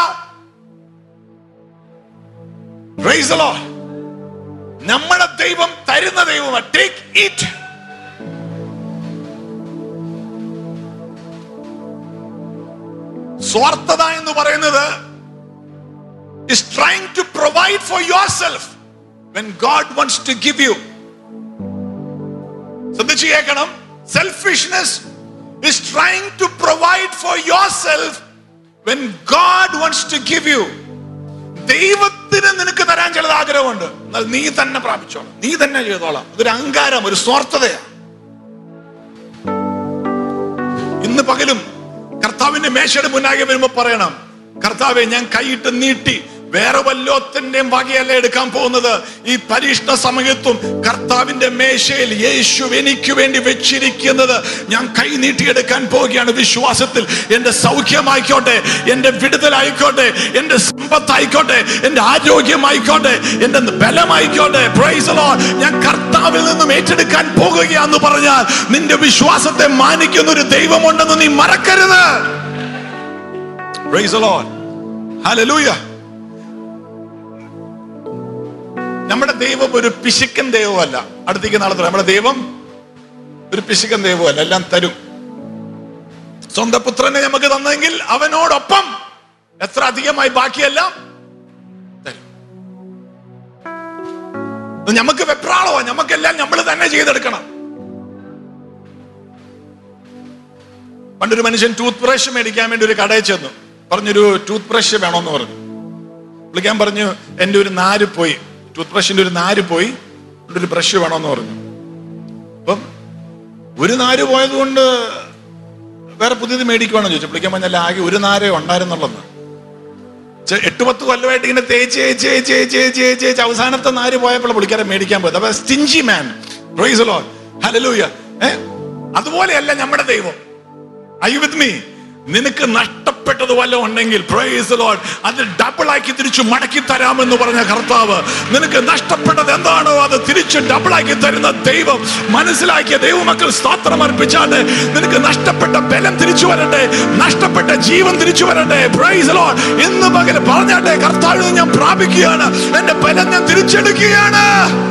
Praise the Lord. നമ്മുടെ ദൈവം തരുന്ന ദൈവമാണ് ടേക്ക് ഇറ്റ് സ്വാർത്ഥത എന്ന് പറയുന്നത് is trying to provide for yourself when God wants to give you. ശ്രദ്ധിച്ച് കേൾക്കണം selfishness is trying to provide for yourself when God wants to give you. ദൈവത്തിന് നിനക്ക് തരാൻ ചിലത് ആഗ്രഹമുണ്ട് എന്നാൽ നീ തന്നെ പ്രാപിച്ചോളാം നീ തന്നെ ചെയ്തോളാം അതൊരു അഹങ്കാരം ഒരു സ്വാർത്ഥതയാണ് ഇന്ന് പകലും കർത്താവിന്റെ മേശയുടെ മുന്നാകെ വരുമ്പോ പറയണം കർത്താവെ ഞാൻ കൈയിട്ട് നീട്ടി വേറെ വല്ലോത്തിന്റെയും വകയല്ല എടുക്കാൻ പോകുന്നത് ഈ പരീക്ഷണ സമയത്തും കർത്താവിന്റെ മേശയിൽ യേശു എനിക്ക് വേണ്ടി വെച്ചിരിക്കുന്നത് ഞാൻ കൈ നീട്ടിയെടുക്കാൻ പോവുകയാണ് വിശ്വാസത്തിൽ എന്റെ സൗഖ്യമായിക്കോട്ടെ എന്റെ വിടുതലായിക്കോട്ടെ എന്റെ സമ്പത്തായിക്കോട്ടെ എന്റെ ആരോഗ്യമായിക്കോട്ടെ എന്റെ ബലമായിക്കോട്ടെ Praise the Lord. ഞാൻ കർത്താവിൽ നിന്നും ഏറ്റെടുക്കാൻ പോകുകയാന്ന് പറഞ്ഞാൽ നിന്റെ വിശ്വാസത്തെ മാനിക്കുന്ന ഒരു ദൈവമുണ്ടെന്ന് നീ മറക്കരുത് Praise the Lord. Hallelujah. നമ്മുടെ ദൈവം ഒരു പിശുക്കൻ ദൈവമല്ല അടുത്തേക്ക് നാളെ നമ്മുടെ ദൈവം ഒരു പിശുക്കൻ ദൈവമല്ല എല്ലാം തരും സ്വന്തം പുത്രനെ നമുക്ക് തന്നെങ്കിൽ അവനോടൊപ്പം എത്ര അധികമായി ബാക്കിയെല്ലാം തരും ഇത് നമുക്ക് വെപ്രാളോ നമുക്കെല്ലാം നമ്മൾ തന്നെ ചെയ്തെടുക്കണം പണ്ടൊരു മനുഷ്യൻ ടൂത്ത് ബ്രഷ് മേടിക്കാൻ വേണ്ടി ഒരു കടയിൽ ചെന്നു പറഞ്ഞൊരു ടൂത്ത് ബ്രഷ് വേണമെന്ന് പറഞ്ഞു വിളിക്കാൻ പറഞ്ഞു എൻ്റെ ഒരു നാര് പോയി ടൂത്ത് ബ്രഷിന്റെ ഒരു നാര് പോയി അതുകൊണ്ട് ഒരു ബ്രഷ് വേണമെന്ന് പറഞ്ഞു അപ്പം ഒരു നാര് പോയത് കൊണ്ട് വേറെ പുതിയത് മേടിക്കുവാണെന്ന് ചോദിച്ചു വിളിക്കാൻ പറഞ്ഞാൽ ആകെ ഒരു നാരേ ഉണ്ടായിരുന്നുള്ളെന്ന് ചെ- എട്ട് പത്ത് കൊല്ലമായിട്ട് ഇങ്ങനെ തേച്ച് തേച്ച് തേച്ച് തേച്ച് തേച്ച് തേച്ച് തേച്ച് അവസാനത്തെ നാര് പോയപ്പോൾ പുള്ളിക്കാരെ മേടിക്കാൻ പോയത് അപ്പൊ സ്റ്റിഞ്ചി മാൻ പ്രൈസ് ലോ ഹലലൂയ ഏ അതുപോലെയല്ല നമ്മുടെ ദൈവം Are you with me? നിനക്ക് നഷ്ടപ്പെട്ടത് വല്ലതും ഉണ്ടെങ്കിൽ പ്രൈസ് ലോഡ് അത് ഡബിൾ ആക്കി തിരിച്ചു മടക്കി തരാമെന്ന് പറഞ്ഞ കർത്താവ് നിനക്ക് നഷ്ടപ്പെട്ടത് എന്താണോ അത് തിരിച്ച് ഡബിൾ ആക്കി തരുന്ന ദൈവം മനസ്സിലാക്കിയ ദൈവമക്കൾ സ്തോത്രം അർപ്പിച്ചാണ്ട് നിനക്ക് നഷ്ടപ്പെട്ട ബലം തിരിച്ചു വരട്ടെ നഷ്ടപ്പെട്ട ജീവൻ തിരിച്ചു വരട്ടെ പ്രൈസ് ലോഡ് ഇന്ന് പകൽ പറഞ്ഞാട്ടെ കർത്താവിൽ നിന്ന് ഞാൻ പ്രാപിക്കുകയാണ് എന്റെ ബലം ഞാൻ തിരിച്ചെടുക്കുകയാണ്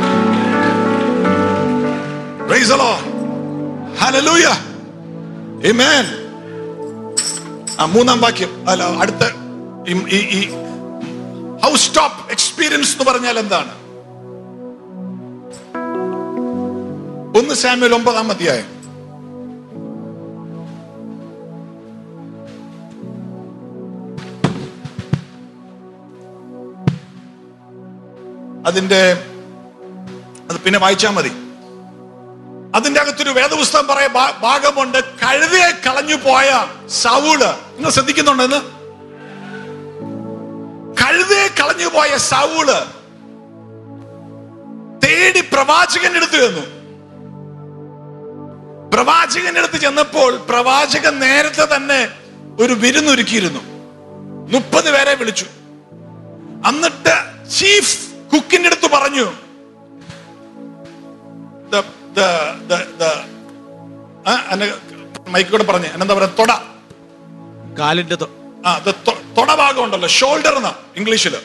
പ്രൈസ് ലോഡ് ഹല്ലേലൂയ Amen. ആ മൂന്നാം വാക്യം അല്ല അടുത്ത ഈ- ഈ- ഈ ഹൗസ് ടോപ്പ് എക്സ്പീരിയൻസ് എന്ന് പറഞ്ഞാൽ എന്താണ് ഒന്ന് സാമ്യൽ ഒമ്പതാം അധ്യായം അതിന്റെ അത് പിന്നെ വായിച്ചാൽ മതി അതിന്റെ അകത്തൊരു വേദപുസ്തകം പറയ ഭാ- ഭാഗമുണ്ട് കഴുതയെ കളഞ്ഞു പോയ സൗള് നിങ്ങൾ ശ്രദ്ധിക്കുന്നുണ്ടെന്ന് കഴുതയെ കളഞ്ഞു പോയ സൗള് തേടി പ്രവാചകന്റെ അടുത്ത് ചെന്നു പ്രവാചകന്റെ അടുത്ത് ചെന്നപ്പോൾ പ്രവാചകൻ നേരത്തെ തന്നെ ഒരു വിരുന്നൊരുക്കിയിരുന്നു മുപ്പത് പേരെ വിളിച്ചു എന്നിട്ട് ചീഫ് കുക്കിന്റെ അടുത്ത് പറഞ്ഞു the the the ആ, എന്നെ മൈക്കൂടെ പറഞ്ഞേ എന്നെന്താ പറയാ തൊട കാലിന്റെ തൊ- ആ the തൊ- തൊട ഭാഗം ഉണ്ടല്ലോ ഷോൾഡർ എന്ന ഇംഗ്ലീഷില്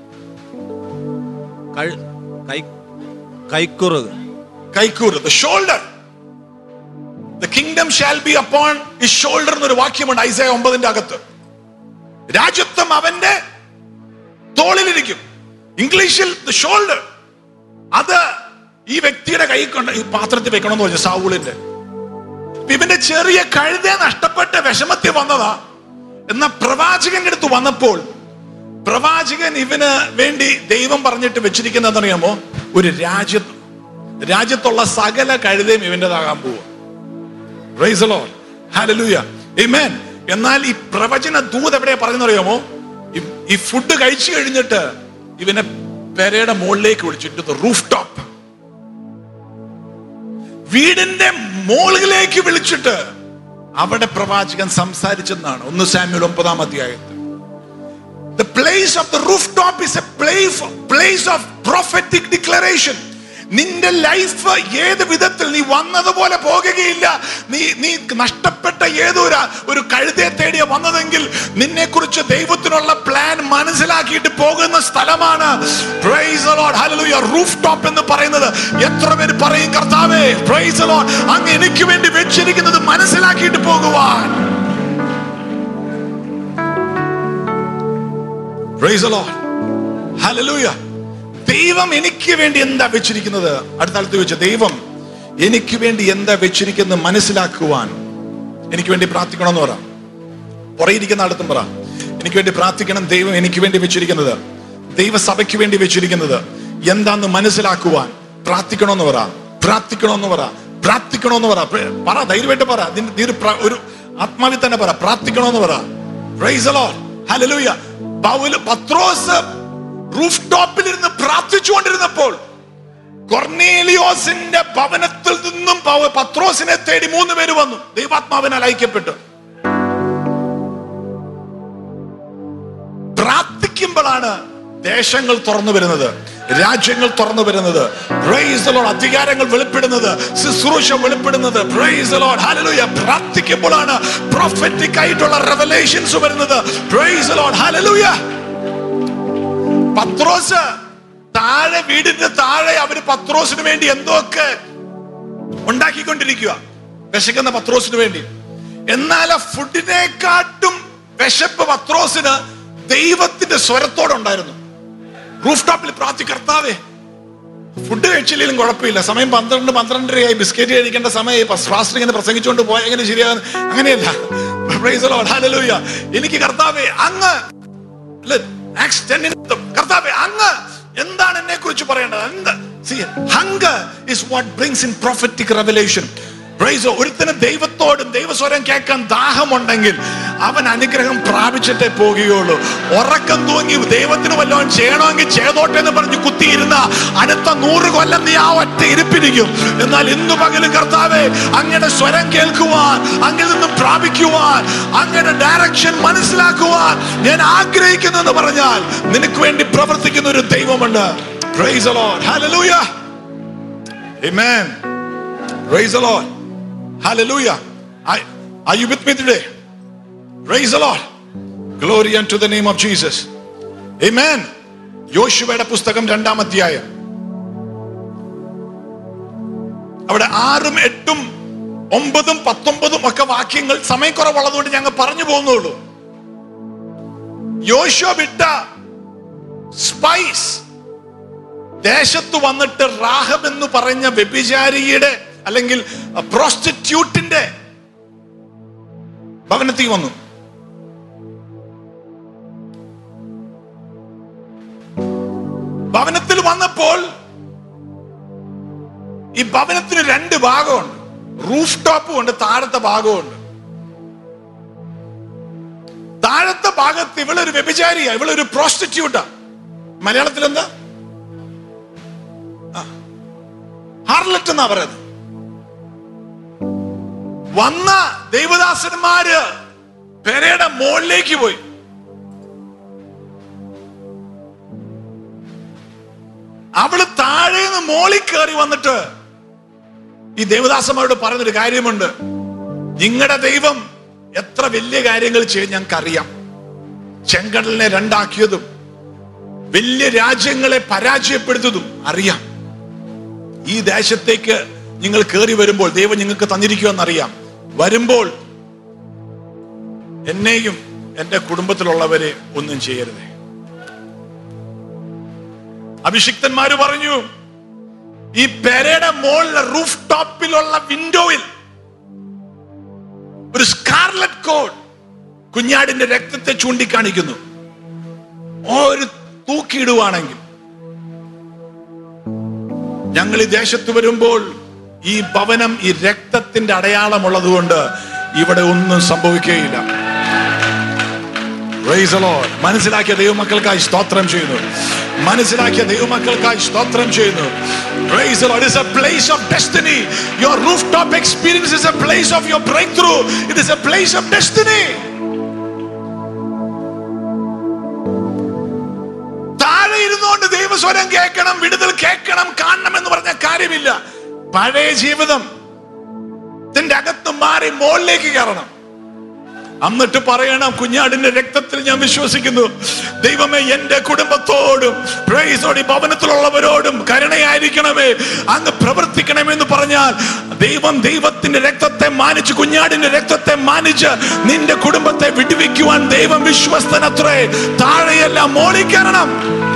കഴ്- കൈ കൈക്കുറ് കൈക്കൂറ് the shoulder the kingdom shall be upon his shoulder എന്നൊരു വാക്യമുണ്ട് ഐസയ ഒമ്പതിന്റെ അകത്ത് രാജ്യത്വം അവന്റെ തോളിലിരിക്കും ഇംഗ്ലീഷിൽ the shoulder അത് ഈ വ്യക്തിയുടെ കൈ കൊണ്ട് ഈ പാത്രത്തിൽ വെക്കണമെന്ന് പറഞ്ഞു സാവൂളിന്റെ ഇപ്പൊ ഇവന്റെ ചെറിയ കഴുതെ നഷ്ടപ്പെട്ട വിഷമത്തിൽ വന്നതാ എന്ന പ്രവാചകന്റെ അടുത്ത് വന്നപ്പോൾ പ്രവാചകൻ ഇവന് വേണ്ടി ദൈവം പറഞ്ഞിട്ട് വെച്ചിരിക്കുന്ന എന്താണെന്നറിയാമോ ഒരു രാജ്യ രാജ്യത്തുള്ള സകല കഴുതയും ഇവന്റേതാകാൻ പോവുക Praise the Lord. Hallelujah. Amen. എന്നാൽ ഈ പ്രവചന ദൂത് എവിടെയാ പറഞ്ഞറിയാമോ ഈ ഫുഡ് കഴിച്ചു കഴിഞ്ഞിട്ട് ഇവനെ പെരയുടെ മുകളിലേക്ക് വിളിച്ചിട്ട് റൂഫ് ടോപ്പ് വീടിന്റെ മുകളിലേക്ക് വിളിച്ചിട്ട് അവിടെ പ്രവാചകൻ സംസാരിച്ചെന്നാണ് ഒന്ന് സാമ്യൽ ഒമ്പതാം അധ്യായത്തിൽ The place of the rooftop is a place, place of prophetic declaration. നിന്റെ ലൈഫ് ഏത് വിധത്തിൽ നീ വന്നതുപോലെ പോകുകയില്ല നീ നീ നഷ്ടപ്പെട്ട ഏതൊരു ഒരു കഴുതയെ തേടിയ വന്നതെങ്കിൽ നിന്നെ കുറിച്ച് ദൈവത്തിനുള്ള പ്ലാൻ മനസ്സിലാക്കിയിട്ട് പോകുന്ന സ്ഥലമാണ് റൂഫ് ടോപ്പ് എന്ന് പറയുന്നത് എത്ര പേര് പറയും കർത്താവേ പ്രൈസ് അങ്ങ് എനിക്ക് വേണ്ടി വെച്ചിരിക്കുന്നത് മനസ്സിലാക്കിയിട്ട് പോകുവാൻ Praise the Lord. Hallelujah. ദൈവം എനിക്ക് വേണ്ടി എന്താ വെച്ചിരിക്കുന്നത് അടുത്ത അടുത്ത് വെച്ച ദൈവം എനിക്ക് വേണ്ടി എന്താ വെച്ചിരിക്കുന്നത് മനസ്സിലാക്കുവാൻ എനിക്ക് വേണ്ടി പ്രാർത്ഥിക്കണമെന്ന് പറ പുറയിരിക്കുന്ന അടുത്തും പറ എനിക്ക് വേണ്ടി പ്രാർത്ഥിക്കണം ദൈവം എനിക്ക് വേണ്ടി വെച്ചിരിക്കുന്നത് ദൈവസഭയ്ക്ക് വേണ്ടി വെച്ചിരിക്കുന്നത് എന്താന്ന് മനസ്സിലാക്കുവാൻ പ്രാർത്ഥിക്കണമെന്ന് പറ പ്രാർത്ഥിക്കണമെന്ന് പറ പ്രാർത്ഥിക്കണമെന്ന് പറ പ്ര- പറ ധൈര്യമായിട്ട് പറ നിന്റെ നീ ഒരു പ്ര- ഒരു ആത്മാവിൽ തന്നെ പറ പ്രാർത്ഥിക്കണമെന്ന് പറ Praise the Lord. Hallelujah. Paul Pathros roof ടോപ്പിൽ ഇരുന്ന് പ്രാർത്ഥിച്ചുകൊണ്ടിരുന്നപ്പോൾ കൊർണേലിയോസിന്റെ ഭവനത്തിൽ നിന്നും പൗ- പത്രോസിനെ തേടി മൂന്ന് പേര് വന്നു ദൈവാത്മാവിനാൽ ഐക്യപ്പെട്ടു പ്രാർത്ഥിക്കുമ്പോഴാണ് ദേശങ്ങൾ തുറന്നു വരുന്നത് രാജ്യങ്ങൾ തുറന്നു വരുന്നത് Praise the Lord. അധികാരങ്ങൾ വെളിപ്പെടുന്നത് ശുശ്രൂഷ വെളിപ്പെടുന്നത് Praise the Lord. Hallelujah. പ്രാർത്ഥിക്കുമ്പോഴാണ് പ്രൊഫറ്റിക് ആയിട്ടുള്ള റെവലേഷൻസ് വരുന്നത് Praise the Lord. Hallelujah. Pathros താഴെ വീടിന്റെ താഴെ അവര് പത്രോസിന് വേണ്ടി എന്തൊക്കെ ഉണ്ടാക്കിക്കൊണ്ടിരിക്കുക വിശക്കുന്ന പത്രോസിന് വേണ്ടി എന്നാൽ ആ ഫുഡിനെക്കാട്ടും വിശപ്പ് പത്രോസിന് ദൈവത്തിന്റെ സ്വരത്തോടുണ്ടായിരുന്നു റൂഫ് ടോപ്പിൽ പ്രാർത്ഥി കർത്താവേ ഫുഡ് കഴിച്ചില്ലെങ്കിലും കുഴപ്പമില്ല സമയം പന്ത്രണ്ട് പന്ത്രണ്ടരയായി ബിസ്ക്കറ്റ് കഴിക്കേണ്ട സമയം ഫാസ്റ്റ് ഇങ്ങനെ പ്രസംഗിച്ചുകൊണ്ട് പോയ എങ്ങനെ ശരിയാകും അങ്ങനെയല്ല Praise the Lord. Hallelujah. എനിക്ക് കർത്താവേ അങ്ങ് അല്ലേ? Acts 10 -ന് കർത്താവേ അങ്ങ് എന്താണ് എന്നെ കുറിച്ച് പറയേണ്ടത് എന്ത് hunger is what brings in prophetic revelation praise ഒരുത്തിന് ദൈവത്തോടും ദൈവസ്വരം കേൾക്കാൻ ദാഹമുണ്ടെങ്കിൽ അവൻ അനുഗ്രഹം പ്രാപിച്ചിട്ടേ പോകുകയുള്ളൂ ഉറക്കം തൂങ്ങി ദൈവത്തിന് വല്ലവൻ ചെയ്യണമെങ്കിൽ ചെയ്തോട്ടെ എന്ന് പറഞ്ഞ് കുത്തിയിരുന്ന അടുത്ത നൂറ് കൊല്ലം നീ ആ ഒറ്റ ഇരിപ്പിരിക്കും എന്നാൽ ഇന്നു പകലും കർത്താവെ അങ്ങയുടെ സ്വരം കേൾക്കുവാൻ അങ്ങിൽ നിന്നും പ്രാപിക്കുവാൻ അങ്ങയുടെ ഡയറക്ഷൻ മനസ്സിലാക്കുവാൻ ഞാൻ ആഗ്രഹിക്കുന്നു എന്ന് പറഞ്ഞാൽ നിനക്ക് വേണ്ടി പ്രവർത്തിക്കുന്ന ഒരു ദൈവമുണ്ട് Praise the Lord. Hallelujah. Amen. Praise the Lord. Hallelujah. Are, are you with me today? Praise the Lord. Glory unto the name of Jesus. Amen. യോശുവയുടെ പുസ്തകം രണ്ടാം അധ്യായം അവിടെ ആറും എട്ടും ഒമ്പതും പത്തൊമ്പതും ഒക്കെ വാക്യങ്ങൾ സമയക്കുറവുള്ളതുകൊണ്ട് ഞങ്ങൾ പറഞ്ഞു പോകുന്നുള്ളൂ യോശുവ വിട്ട സ്പൈസ് ദേശത്ത് വന്നിട്ട് റാഹബ് എന്ന് പറഞ്ഞ വ്യഭിചാരിയുടെ അല്ലെങ്കിൽ പ്രോസ്റ്റിറ്റ്യൂട്ടിന്റെ ഭവനത്തിൽ വന്നു ഭവനത്തിൽ വന്നപ്പോൾ ഈ ഭവനത്തിന് രണ്ട് ഭാഗമുണ്ട് റൂഫ് ടോപ്പും ഉണ്ട് താഴത്തെ ഭാഗമുണ്ട് താഴത്തെ ഭാഗത്ത് ഇവളൊരു വ്യഭിചാരിയാ ഇവളൊരു പ്രോസ്റ്റിറ്റ്യൂട്ടാ മലയാളത്തിൽ എന്താ ഹാർലറ്റ് എന്നാ പറയുന്നത് വന്ന ദൈവദാസന്മാര് പെരയുടെ മുകളിലേക്ക് പോയി അവള് താഴേന്ന് മോളിൽ കയറി വന്നിട്ട് ഈ ദേവദാസന്മാരോട് പറയുന്നൊരു കാര്യമുണ്ട് നിങ്ങളുടെ ദൈവം എത്ര വലിയ കാര്യങ്ങൾ ചെയ്യും ഞങ്ങൾക്കറിയാം ചെങ്കടലിനെ രണ്ടാക്കിയതും വലിയ രാജ്യങ്ങളെ പരാജയപ്പെടുത്തതും അറിയാം ഈ ദേശത്തേക്ക് നിങ്ങൾ കയറി വരുമ്പോൾ ദൈവം നിങ്ങൾക്ക് തന്നിരിക്കുമെന്നറിയാം വരുമ്പോൾ എന്നെയും എന്റെ കുടുംബത്തിലുള്ളവരെ ഒന്നും ചെയ്യരുതേ അഭിഷിക്തന്മാര് പറഞ്ഞു ഈ പെരയുടെ മുകളിലെ റൂഫ് ടോപ്പിലുള്ള വിൻഡോയിൽ ഒരു സ്കാർലറ്റ് കോഡ് കുഞ്ഞാടിന്റെ രക്തത്തെ ചൂണ്ടിക്കാണിക്കുന്നു ഒരു തൂക്കിയിടുവാണെങ്കിൽ ഞങ്ങൾ ഈ ദേശത്ത് വരുമ്പോൾ ഈ ഭവനം ഈ രക്തത്തിന്റെ അടയാളമുള്ളത് കൊണ്ട് ഇവിടെ ഒന്നും സംഭവിക്കുകയില്ല Praise the Lord. മനസ്സിലാക്കിയ ദൈവമക്കൾക്കായി സ്തോത്രം ചെയ്യുന്നു മനസ്സിലാക്കിയ ദൈവമക്കൾക്കായി സ്തോത്രം ചെയ്യുന്നു Praise the Lord. It is a place of destiny. Your rooftop experience is a place of your breakthrough. It is a place of destiny. താഴെ ഇരുന്നുകൊണ്ട് ദൈവസ്വരം കേൾക്കണം വിടുതൽ കേൾക്കണം കാണണം എന്ന് പറഞ്ഞ കാര്യമില്ല പഴയ ജീവിതം ഇതിന്റെ അകത്ത് മാറി മുകളിലേക്ക് കയറണം എന്നിട്ട് പറയണം കുഞ്ഞാടിന്റെ രക്തത്തിൽ ഞാൻ വിശ്വസിക്കുന്നു ദൈവമേ എന്റെ കുടുംബത്തോടും പ്രൈസോടി ഭവനത്തിലുള്ളവരോടും കരുണയായിരിക്കണമേ അങ്ങ് പ്രവർത്തിക്കണമേ എന്ന് പറഞ്ഞാൽ ദൈവം ദൈവത്തിന്റെ രക്തത്തെ മാനിച്ച് കുഞ്ഞാടിന്റെ രക്തത്തെ മാനിച്ച് നിന്റെ കുടുംബത്തെ വിടുവിക്കുവാൻ ദൈവം വിശ്വസ്തനത്രേ താഴെയല്ല മോളിൽ കയറണം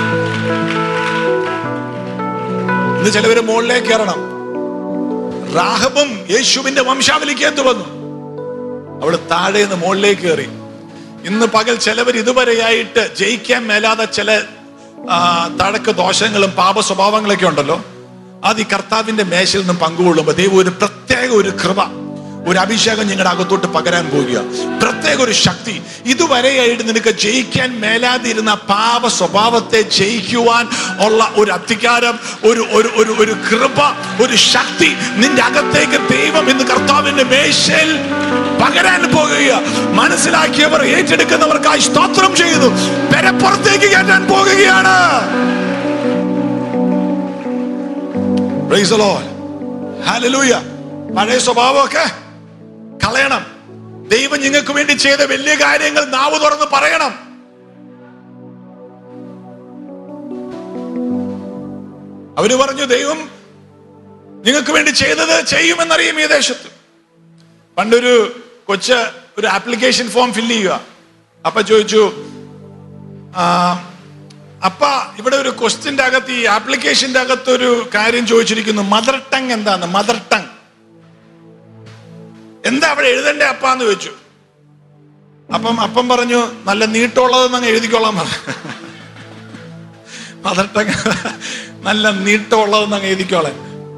ഇന്ന് ചിലവര് മുകളിലേക്ക് കയറണം റാഹബും യേശുവിന്റെ വംശാവലിക്കകത്ത് വന്നു അവള് താഴെ നിന്ന് മുകളിലേക്ക് കയറി ഇന്ന് പകൽ ചിലവർ ഇതുവരെയായിട്ട് ജയിക്കാൻ മേലാതെ ചില ആ, തഴക്ക ദോഷങ്ങളും പാപ സ്വഭാവങ്ങളൊക്കെ ഉണ്ടല്ലോ അത് ഈ കർത്താവിന്റെ മേശയിൽ നിന്നും പങ്കുകൊള്ളുമ്പോൾ ദൈവം ഒരു പ്രത്യേക ഒരു കൃപ ഒരു അഭിഷേകം നിങ്ങളുടെ അകത്തോട്ട് പകരാൻ പോകുക പ്രത്യേക ഒരു ശക്തി ഇതുവരെയായിട്ട് നിനക്ക് ജയിക്കാൻ മേലാതിരുന്ന പാപ സ്വഭാവത്തെ ജയിക്കുവാൻ ഉള്ള ഒരു അധികാരം ഒരു ഒരു ഒരു ഒരു കൃപ ഒരു ശക്തി നിന്റെ അകത്തേക്ക് ദൈവം ഇന്ന് കർത്താവിന്റെ മേശയിൽ പകരാൻ പോകുക മനസ്സിലാക്കിയവർ ഏറ്റെടുക്കുന്നവർക്കായി സ്തോത്രം ചെയ്യുന്നു പെരപ്പുറത്തേക്ക് കയറ്റാൻ പോകുകയാണ് Praise the Lord. Hallelujah. പഴയ സ്വഭാവമൊക്കെ കളയണം ദൈവം നിങ്ങൾക്ക് വേണ്ടി ചെയ്ത വലിയ കാര്യങ്ങൾ നാവ് തുറന്ന് പറയണം അവര് പറഞ്ഞു ദൈവം നിങ്ങൾക്ക് വേണ്ടി ചെയ്തത് ചെയ്യുമെന്നറിയും ഈ ദേശത്ത് പണ്ടൊരു കൊച്ച് ഒരു ആപ്ലിക്കേഷൻ ഫോം ഫില്ല് ചെയ്യുക അപ്പൊ ചോദിച്ചു ആ, അപ്പ ഇവിടെ ഒരു ക്വസ്റ്റിന്റെ അകത്ത് ഈ ആപ്ലിക്കേഷന്റെ അകത്ത് ഒരു കാര്യം ചോദിച്ചിരിക്കുന്നു മദർ ടങ് എന്താണ് മദർ ടങ് എന്താ അവിടെ എഴുതണ്ടേ അപ്പാന്ന് ചോദിച്ചു അപ്പം അപ്പം പറഞ്ഞു നല്ല നീട്ടമുള്ളതെന്ന് അങ്ങ് എഴുതിക്കോളാൻ പറഞ്ഞു മദർ ടങ് നല്ല നീട്ടമുള്ളതെന്ന് അങ്ങ് എഴുതിക്കോളാൻ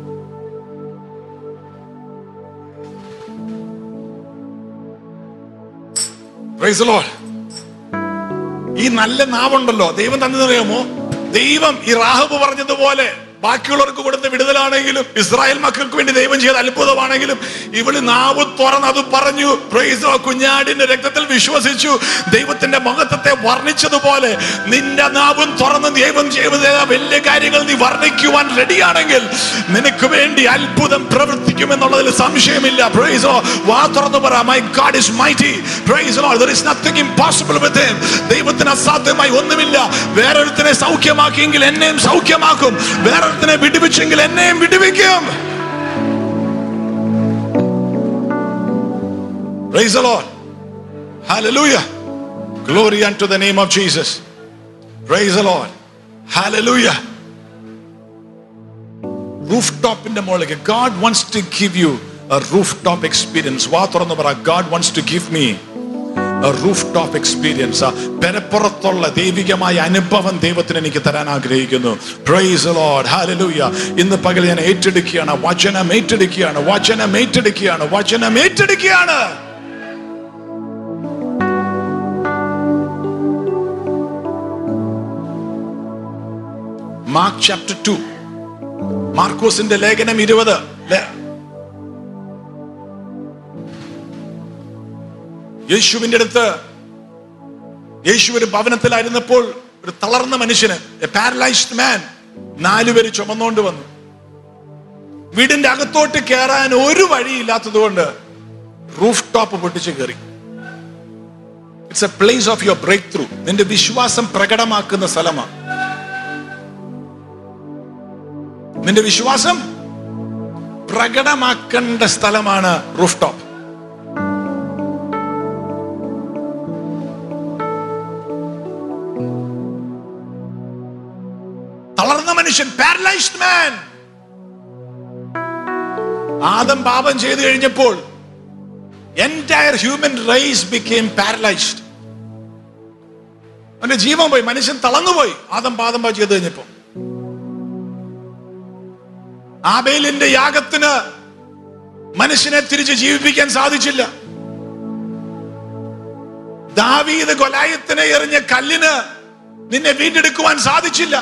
Praise the Lord. ഈ നല്ല നാവുണ്ടല്ലോ ദൈവം തന്നതറിയാമോ ദൈവം ഈ റാഹബ് പറഞ്ഞതുപോലെ ബാക്കിയുള്ളവർക്ക് കൊടുത്ത വിടുതലാണെങ്കിലും ഇസ്രായേൽ മക്കൾക്ക് വേണ്ടി ദൈവം ചെയ്ത അത്ഭുതമാണെങ്കിലും ഇവള് നാവ് തുറന്ന് അത് പറഞ്ഞു പ്രൈസോ കുഞ്ഞാടിന്റെ രക്തത്തിൽ വിശ്വസിച്ചു ദൈവത്തിന്റെ മഹത്വത്തെ വർണ്ണിച്ചതുപോലെ നിന്റെ നാവും തുറന്ന് ദൈവം ചെയ്ത വലിയ കാര്യങ്ങൾ നീ വർണ്ണിക്കുവാൻ റെഡിയാണെങ്കിൽ നിനക്ക് വേണ്ടി അത്ഭുതം പ്രവർത്തിക്കുമെന്നുള്ളതിൽ സംശയമില്ല പ്രൈസോ വാ തുറന്ന് പറ my God is mighty praise Lord there is nothing impossible with him ദൈവത്തിന് അസാധ്യമായി ഒന്നുമില്ല വേറൊരുത്തിനെ സൗഖ്യമാക്കിയെങ്കിൽ എന്നെയും സൗഖ്യമാക്കും വേറൊരുത്തിനെ വിടുവിച്ചെങ്കിൽ എന്നെയും വിടുവിക്കും Praise the Lord. Hallelujah. Glory unto the name of Jesus. Praise the Lord. Hallelujah. റൂഫ്ടോപ്പിന്റെ മുകളിലേക്ക് God wants to give you roof top experience വാ തുറന്ന് പറ God wants to give me roof top experience പെരപ്പുറത്തുള്ള ദൈവികമായ അനുഭവം ദൈവത്തിന് എനിക്ക് തരാൻ ആഗ്രഹിക്കുന്നു പ്രൈസ് ലോഡ് ഹാലലൂയ ഇന്ന് പകൽ ഞാൻ ഏറ്റെടുക്കുകയാണ് വചനം ഏറ്റെടുക്കുകയാണ് വചനം ഏറ്റെടുക്കുകയാണ് വചനം ഏറ്റെടുക്കുകയാണ് മാർക്ക് ചാപ്റ്റർ ടു മാർക്കോസിന്റെ ലേഖനം ഇരുപത് ലേ- യേശുവിന്റെ അടുത്ത് യേശു ഒരു ഭവനത്തിലായിരുന്നപ്പോൾ ഒരു തളർന്ന മനുഷ്യന് പാരലൈസ്ഡ് മാൻ നാലുപേര് ചുമന്നുകൊണ്ട് വന്നു വീടിന്റെ അകത്തോട്ട് കയറാൻ ഒരു വഴിയില്ലാത്തത് കൊണ്ട് റൂഫ് ടോപ്പ് പൊട്ടിച്ച് കയറി it's a place of your breakthrough നിന്റെ വിശ്വാസം പ്രകടമാക്കുന്ന സ്ഥലമാണ് നിന്റെ വിശ്വാസം പ്രകടമാക്കേണ്ട സ്ഥലമാണ് റൂഫ് ടോപ്പ് തളർന്ന മനുഷ്യൻ പാരലൈസ്ഡ് മാൻ ആദം പാപം ചെയ്തു കഴിഞ്ഞപ്പോൾ entire human race became paralysed അവന്റെ ജീവൻ പോയി മനുഷ്യൻ തളർന്നുപോയി ആദം പാദം ചെയ്തു കഴിഞ്ഞപ്പോ ആബേലിന്റെ യാഗത്തിന് മനുഷ്യനെ തിരിച്ച് ജീവിപ്പിക്കാൻ സാധിച്ചില്ല ദാവീദ് കൊലായത്തിനെ എറിഞ്ഞ കല്ലിന് നിന്നെ വീണ്ടെടുക്കുവാൻ സാധിച്ചില്ല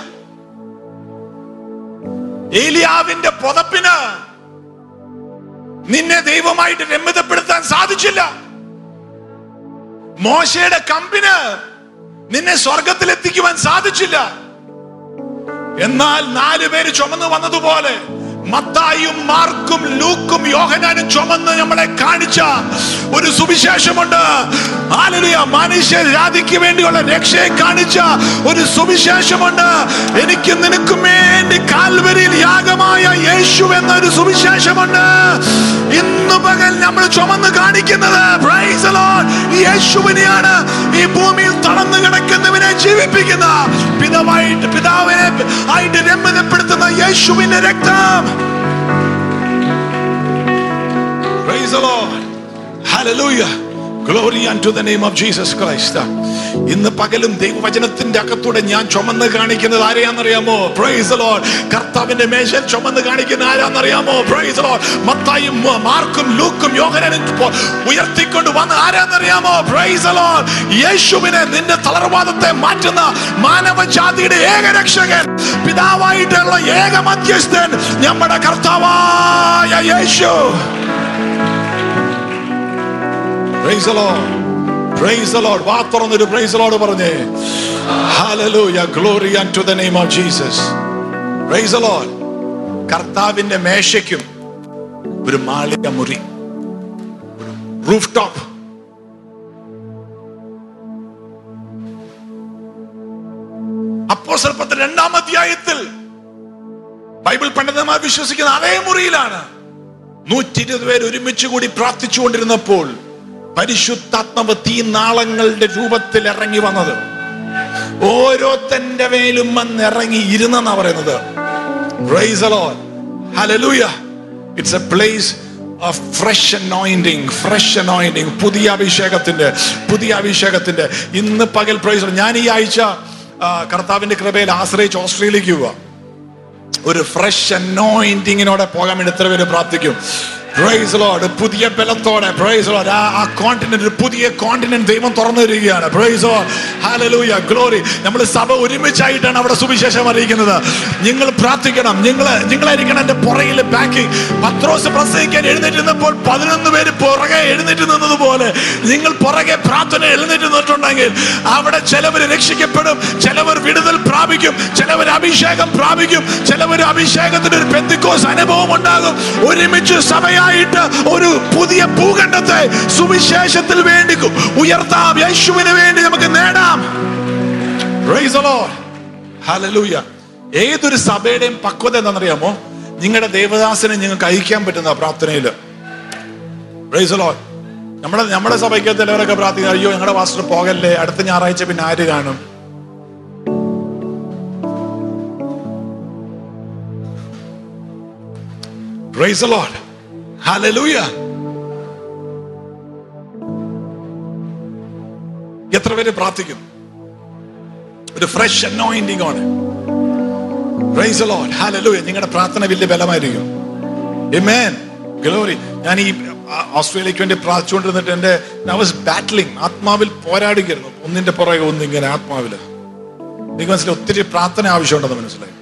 ഏലിയാവിന്റെ പുതപ്പിന് നിന്നെ ദൈവമായിട്ട് രമ്യതപ്പെടുത്താൻ സാധിച്ചില്ല മോശയുടെ കമ്പിന് നിന്നെ സ്വർഗത്തിലെത്തിക്കുവാൻ സാധിച്ചില്ല എന്നാൽ നാലു പേര് ചുമന്നു വന്നതുപോലെ മത്തായും മാർക്കും ലൂക്കും യോഹനാനും ചുമന്ന് നമ്മളെ കാണിച്ച ഒരു സുവിശേഷമുണ്ട് ആലലിയ മനുഷ്യ ജാതിക്ക് വേണ്ടിയുള്ള രക്ഷയെ കാണിച്ച ഒരു സുവിശേഷമുണ്ട് എനിക്ക് നിനക്കും വേണ്ടി കാൽവരിയിൽ യാഗമായ യേശു എന്ന ഒരു സുവിശേഷമുണ്ട് ഇന്ന് പകൽ നമ്മൾ ചുമന്ന് കാണിക്കുന്നത് Praise the Lord. ഈ യേശുവിനെയാണ് ഈ ഭൂമിയിൽ തളർന്നു കിടക്കുന്നവനെ ജീവിപ്പിക്കുന്ന പിതാവായിട്ട് പിതാവിനെ ആയിട്ട് രമ്യതപ്പെടുത്തുന്ന യേശുവിന്റെ രക്തം Praise the Lord. Hallelujah. Glory unto the name of Jesus Christ. ഇന്ന് പകലും ദൈവവചനത്തിന്റെ അകത്തൂടെ ഞാൻ ചുമന്ന് കാണിക്കുന്നത് ആരെയാണെന്നറിയാമോ പ്രൈസ് ലോഡ് കർത്താവിന്റെ മേശയിൽ ചുമന്ന് കാണിക്കുന്ന ആരാന്നറിയാമോ പ്രൈസ് ലോഡ് മത്തായും മ- മാർക്കും ലൂക്കും യോഹനനും പോ- ഉയർത്തിക്കൊണ്ട് വന്ന ആരാന്നറിയാമോ പ്രൈസ് ലോഡ് യേശുവിനെ നിന്റെ തളർവാദത്തെ മാറ്റുന്ന മാനവജാതിയുടെ ഏകരക്ഷകൻ പിതാവായിട്ടുള്ള ഏക മധ്യസ്ഥൻ നമ്മുടെ കർത്താവായ യേശു Praise the Lord. Praise the Lord. വാ തുറന്നൊരു praise the Lord പറഞ്ഞേ Hallelujah. Glory unto the name of Jesus. Praise the Lord. കർത്താവിന്റെ മേശയ്ക്കും ഒരു മാളിക മുറി റൂഫ് ടോപ്പ് അപ്പോ സർപ്പത്തിൽ രണ്ടാം അധ്യായത്തിൽ ബൈബിൾ പണ്ഡിതന്മാർ വിശ്വസിക്കുന്ന അതേ മുറിയിലാണ് നൂറ്റി ഇരുപത് പേര് ഒരുമിച്ച് കൂടി പ്രാർത്ഥിച്ചുകൊണ്ടിരുന്നപ്പോൾ പരിശുദ്ധാത്മവ് തീനാളങ്ങളുടെ രൂപത്തിൽ ഇറങ്ങി വന്നത് ഓരോത്തന്റെ മേലും വന്ന് ഇറങ്ങി ഇരുന്നെന്നാ പറയുന്നത് Praise the Lord. Hallelujah. It's a place of fresh anointing, fresh anointing. പുതിയ അഭിഷേകത്തിന്റെ പുതിയ അഭിഷേകത്തിന്റെ ഇന്ന് പകൽ പ്രൈസ് ഞാൻ ഈ ആഴ്ച ആ, കർത്താവിന്റെ കൃപയിൽ ആശ്രയിച്ച് ഓസ്ട്രേലിയക്ക് പോവാ ഒരു ഫ്രഷ് അനോയിന്റിങ്ങിനോടെ പോകാൻ വേണ്ടി എത്ര പേര് പ്രാർത്ഥിക്കും പ്രൈസ് ലോഡ് പുതിയ ബലത്തോടെ പ്രൈസ് ലോഡ് ആ ആ കോണ്ടിനെന്റ് പുതിയ കോണ്ടിനെന്റ് ദൈവം തുറന്നു തരികയാണ് പ്രൈസ് ലോഡ് ഹല്ലേലൂയ ഗ്ലോറി നമ്മൾ സഭ ഒരുമിച്ചായിട്ടാണ് അവിടെ സുവിശേഷം അറിയിക്കുന്നത് നിങ്ങൾ പ്രാർത്ഥിക്കണം നിങ്ങൾ നിങ്ങളായിരിക്കണം എന്റെ പുറകിൽ ബാക്കിംഗ് പത്രോസ് പ്രസംഗിക്കാൻ എഴുന്നേറ്റ് നിന്നപ്പോൾ പതിനൊന്ന് പേര് പുറകെ എഴുന്നേറ്റ് നിന്നതുപോലെ നിങ്ങൾ പുറകെ പ്രാർത്ഥന എഴുന്നേറ്റ് നിന്നിട്ടുണ്ടെങ്കിൽ അവിടെ ചിലവർ രക്ഷിക്കപ്പെടും ചിലവർ വിടുതൽ പ്രാപിക്കും ചിലവർ അഭിഷേകം പ്രാപിക്കും ചിലവർ അഭിഷേകത്തിന്റെ ഒരു പെന്തിക്കോസ് അനുഭവം ഉണ്ടാകും ഒരുമിച്ച് സഭയായിട്ട് ഒരു പുതിയ ഭൂഖണ്ഡത്തെ സുവിശേഷത്തിൽ വേണ്ടി ഉയർത്താം യേശുവിന് വേണ്ടി നമുക്ക് നേടാം Praise the Lord. Hallelujah. ഏതൊരു സഭയുടെയും പക്വത എന്താണെന്നറിയാമോ നിങ്ങളുടെ ദേവദാസനെ നിങ്ങൾക്ക് അയക്കാൻ പറ്റുന്ന പ്രാർത്ഥനയില് Praise the Lord. നമ്മുടെ നമ്മുടെ സഭയ്ക്ക് ചിലവരൊക്കെ പ്രാർത്ഥിക്കുക അയ്യോ ഞങ്ങളുടെ വാസ്റ്റർ പോകല്ലേ അടുത്ത ഞായറാഴ്ച പിന്നെ ആര് കാണും Praise the Lord. Hallelujah. എത്ര പേര് പ്രാർത്ഥിക്കും ഒരു ഫ്രഷ് അനോയിന്റിംഗ് ആണ് പ്രൈസ് ലോഡ് ഹല്ലേലൂയ നിങ്ങളുടെ പ്രാർത്ഥന വലിയ ബലമായിരിക്കും Amen. ഗ്ലോറി ഞാൻ ഈ ആ, ഓസ്ട്രേലിയക്ക് വേണ്ടി പ്രാർത്ഥിച്ചുകൊണ്ടിരുന്നിട്ട് എന്റെ വാസ് ബാറ്റ്ലിംഗ് ആത്മാവിൽ പോരാടുകയായിരുന്നു ഒന്നിന്റെ പുറകെ ഒന്ന് ഇങ്ങനെ ആത്മാവില് എനിക്ക് മനസ്സിലായി ഒത്തിരി പ്രാർത്ഥന ആവശ്യമുണ്ടെന്ന് മനസ്സിലായി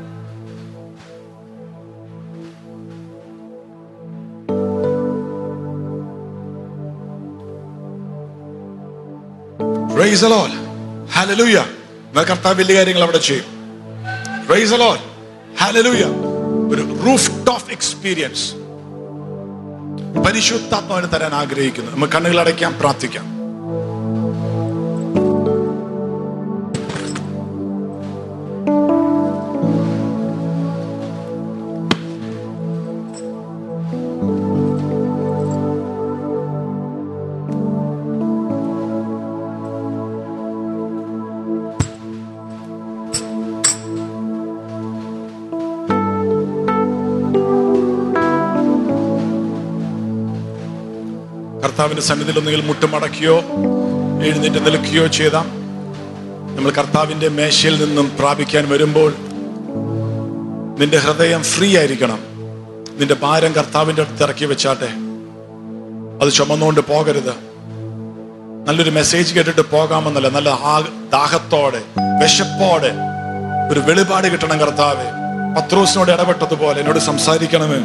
Praise the Lord. Hallelujah. എന്നാൽ കർത്താവ് വലിയ കാര്യങ്ങൾ അവിടെ ചെയ്യും Praise the Lord. Hallelujah. ഒരു റൂഫ് ടോപ്പ് ഓഫ് എക്സ്പീരിയൻസ് പരിശുദ്ധാത്മാവിന് തരാൻ ആഗ്രഹിക്കുന്നു നമുക്ക് കണ്ണുകൾ അടയ്ക്കാം പ്രാർത്ഥിക്കാം കർത്താവിന്റെ സന്നിധിയിൽ ഒന്നുകിൽ മുട്ടുമടക്കിയോ എഴുന്നേറ്റ് നിൽക്കുകയോ ചെയ്താം നമ്മൾ കർത്താവിന്റെ മേശയിൽ നിന്നും പ്രാപിക്കാൻ വരുമ്പോൾ നിന്റെ ഹൃദയം ഫ്രീ ആയിരിക്കണം നിന്റെ ഭാരം കർത്താവിന്റെ അടുത്ത് ഇറക്കി വെച്ചാട്ടെ അത് ചുമന്നുകൊണ്ട് പോകരുത് നല്ലൊരു മെസ്സേജ് കേട്ടിട്ട് പോകാമെന്നല്ല നല്ല ആ- ദാഹത്തോടെ വിശപ്പോടെ ഒരു വെളിപാട് കിട്ടണം കർത്താവെ പത്രോസിനോട് ഇടപെട്ടതുപോലെ എന്നോട് സംസാരിക്കണമേ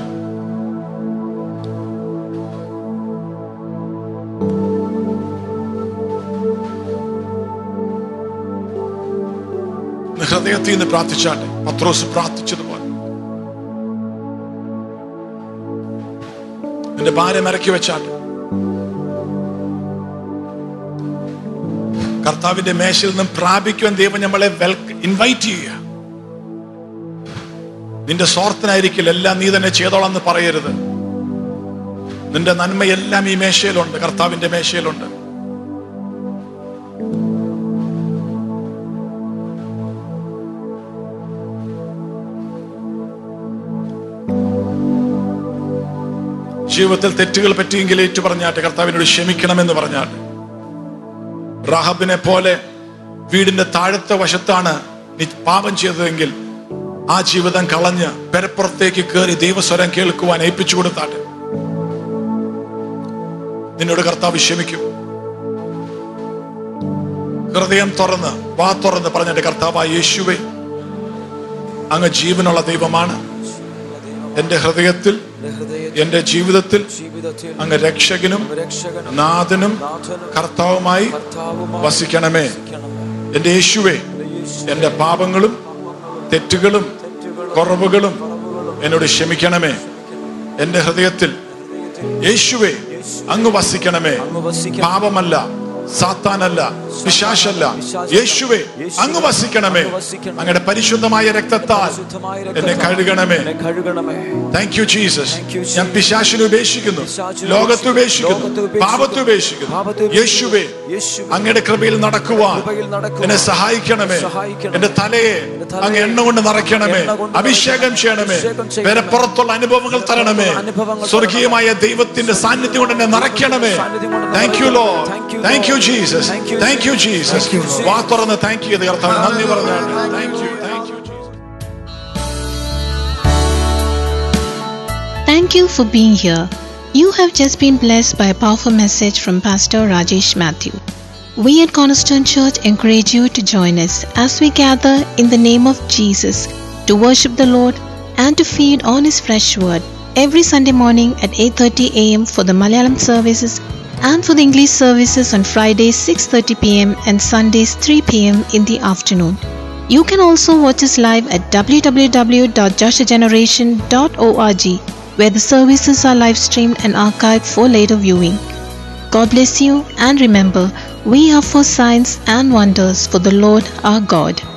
ഇന്ന് ഹൃദയത്തിൽ നിന്ന് പ്രാർത്ഥിച്ചാട്ടെ പത്രോസ് പ്രാർത്ഥിച്ചതുപോലെ നിന്റെ ഭാരം ഇറക്കി വെച്ചാട്ടെ കർത്താവിന്റെ മേശയിൽ നിന്നും പ്രാപിക്കുവാൻ ദൈവം നമ്മളെ വെൽക്കം ഇൻവൈറ്റ് ചെയ്യുക നിന്റെ സ്വാർത്ഥനായിരിക്കില്ല എല്ലാം നീ തന്നെ ചെയ്തോളാം എന്ന് പറയരുത് നിന്റെ നന്മയെല്ലാം ഈ മേശയിലുണ്ട് കർത്താവിന്റെ മേശയിലുണ്ട് ജീവിതത്തിൽ തെറ്റുകൾ പറ്റിയെങ്കിൽ ഏറ്റു പറഞ്ഞാട്ടെ കർത്താവിനോട് ക്ഷമിക്കണമെന്ന് പറഞ്ഞാട്ടെ റാഹബിനെ പോലെ വീടിന്റെ താഴത്തെ വശത്താണ് നീ പാപം ചെയ്തതെങ്കിൽ ആ ജീവിതം കളഞ്ഞ് പെരപ്പുറത്തേക്ക് കയറി ദൈവസ്വരം കേൾക്കുവാൻ ഏൽപ്പിച്ചു കൊടുത്താട്ടെ നിന്നോട് കർത്താവ് ക്ഷമിക്കും ഹൃദയം തുറന്ന് വാ തുറന്ന് പറഞ്ഞിട്ട് കർത്താവ് യേശുവെ അങ്ങ് ജീവനുള്ള ദൈവമാണ് എന്റെ ഹൃദയത്തിൽ എന്റെ ജീവിതത്തിൽ ജീവിതത്തിൽ അങ്ങ് രക്ഷകനും രക്ഷകനും നാഥനും കർത്താവുമായി വസിക്കണമേ എന്റെ യേശുവെ എന്റെ പാപങ്ങളും തെറ്റുകളും കുറവുകളും എന്നോട് ക്ഷമിക്കണമേ എന്റെ ഹൃദയത്തിൽ യേശുവെ അങ്ങ് വസിക്കണമേ വസിക്കണം. പാപമല്ല സാത്താനല്ല പിശാശല്ല യേശുവെ അങ്ങ് വസിക്കണമേ വസിക്കണം. അങ്ങയുടെ പരിശുദ്ധമായ രക്തത്താൽ പരിശുദ്ധമായ എന്നെ രക്തത്താൽ കഴുകണമേ എന്നെ കഴുകണമേ thank you Jesus Thank you, ഞാൻ Jesus. പിശാശിനെ ഉപേക്ഷിക്കുന്നു പിശാചിനെ ലോകത്തെ ഉപേക്ഷിക്കുന്നു ലോകത്തെ ഉപേക്ഷിക്കുന്നു. പാപത്തെ ഉപേക്ഷിക്കുന്നു പാപത്തെ ഉപേക്ഷിക്കുന്നു. യേശുവേ യേശുവേ. അങ്ങയുടെ കൃപയിൽ നടക്കുവാൻ കൃപയിൽ നടക്കുവാൻ എന്നെ സഹായിക്കണമേ സഹായിക്കണമേ. എന്റെ തലയെ എന്റെ തലയെ അങ്ങ് എണ്ണ കൊണ്ട് നിറയ്ക്കണമേ എണ്ണ കൊണ്ട് അഭിഷേകം ചെയ്യണമേ അഭിഷേകം ചെയ്യണമേ. വേറെ പുറത്തുള്ള അനുഭവങ്ങൾ തരണമേ അനുഭവങ്ങൾ സ്വർഗീയമായ ദൈവത്തിന്റെ സാന്നിധ്യം കൊണ്ട് എന്നെ നിറയ്ക്കണമേ സാന്നിധ്യം കൊണ്ട് thank you Lord Thank you, thank you Lord. Jesus Thank you, thank you Jesus Thank you, Lord. വാ തുറന്ന് താങ്ക് യു കർത്താവ് നന്ദി പറഞ്ഞാണ് thank you thank you Jesus Thank you for being here. You have just been blessed by a powerful message from Pastor Rajesh Matthew. We at Cornerstone Church encourage you to join us as we gather in the name of Jesus to worship the Lord and to feed on his fresh word every Sunday morning at 8:30 a.m. for the Malayalam services and for the English services on Fridays 6:30 p.m. and Sundays 3 p.m. in the afternoon. You can also watch us live at www.joshageneration.org where the services are live streamed and archived for later viewing. God bless you and remember, we are for signs and wonders for the Lord our God.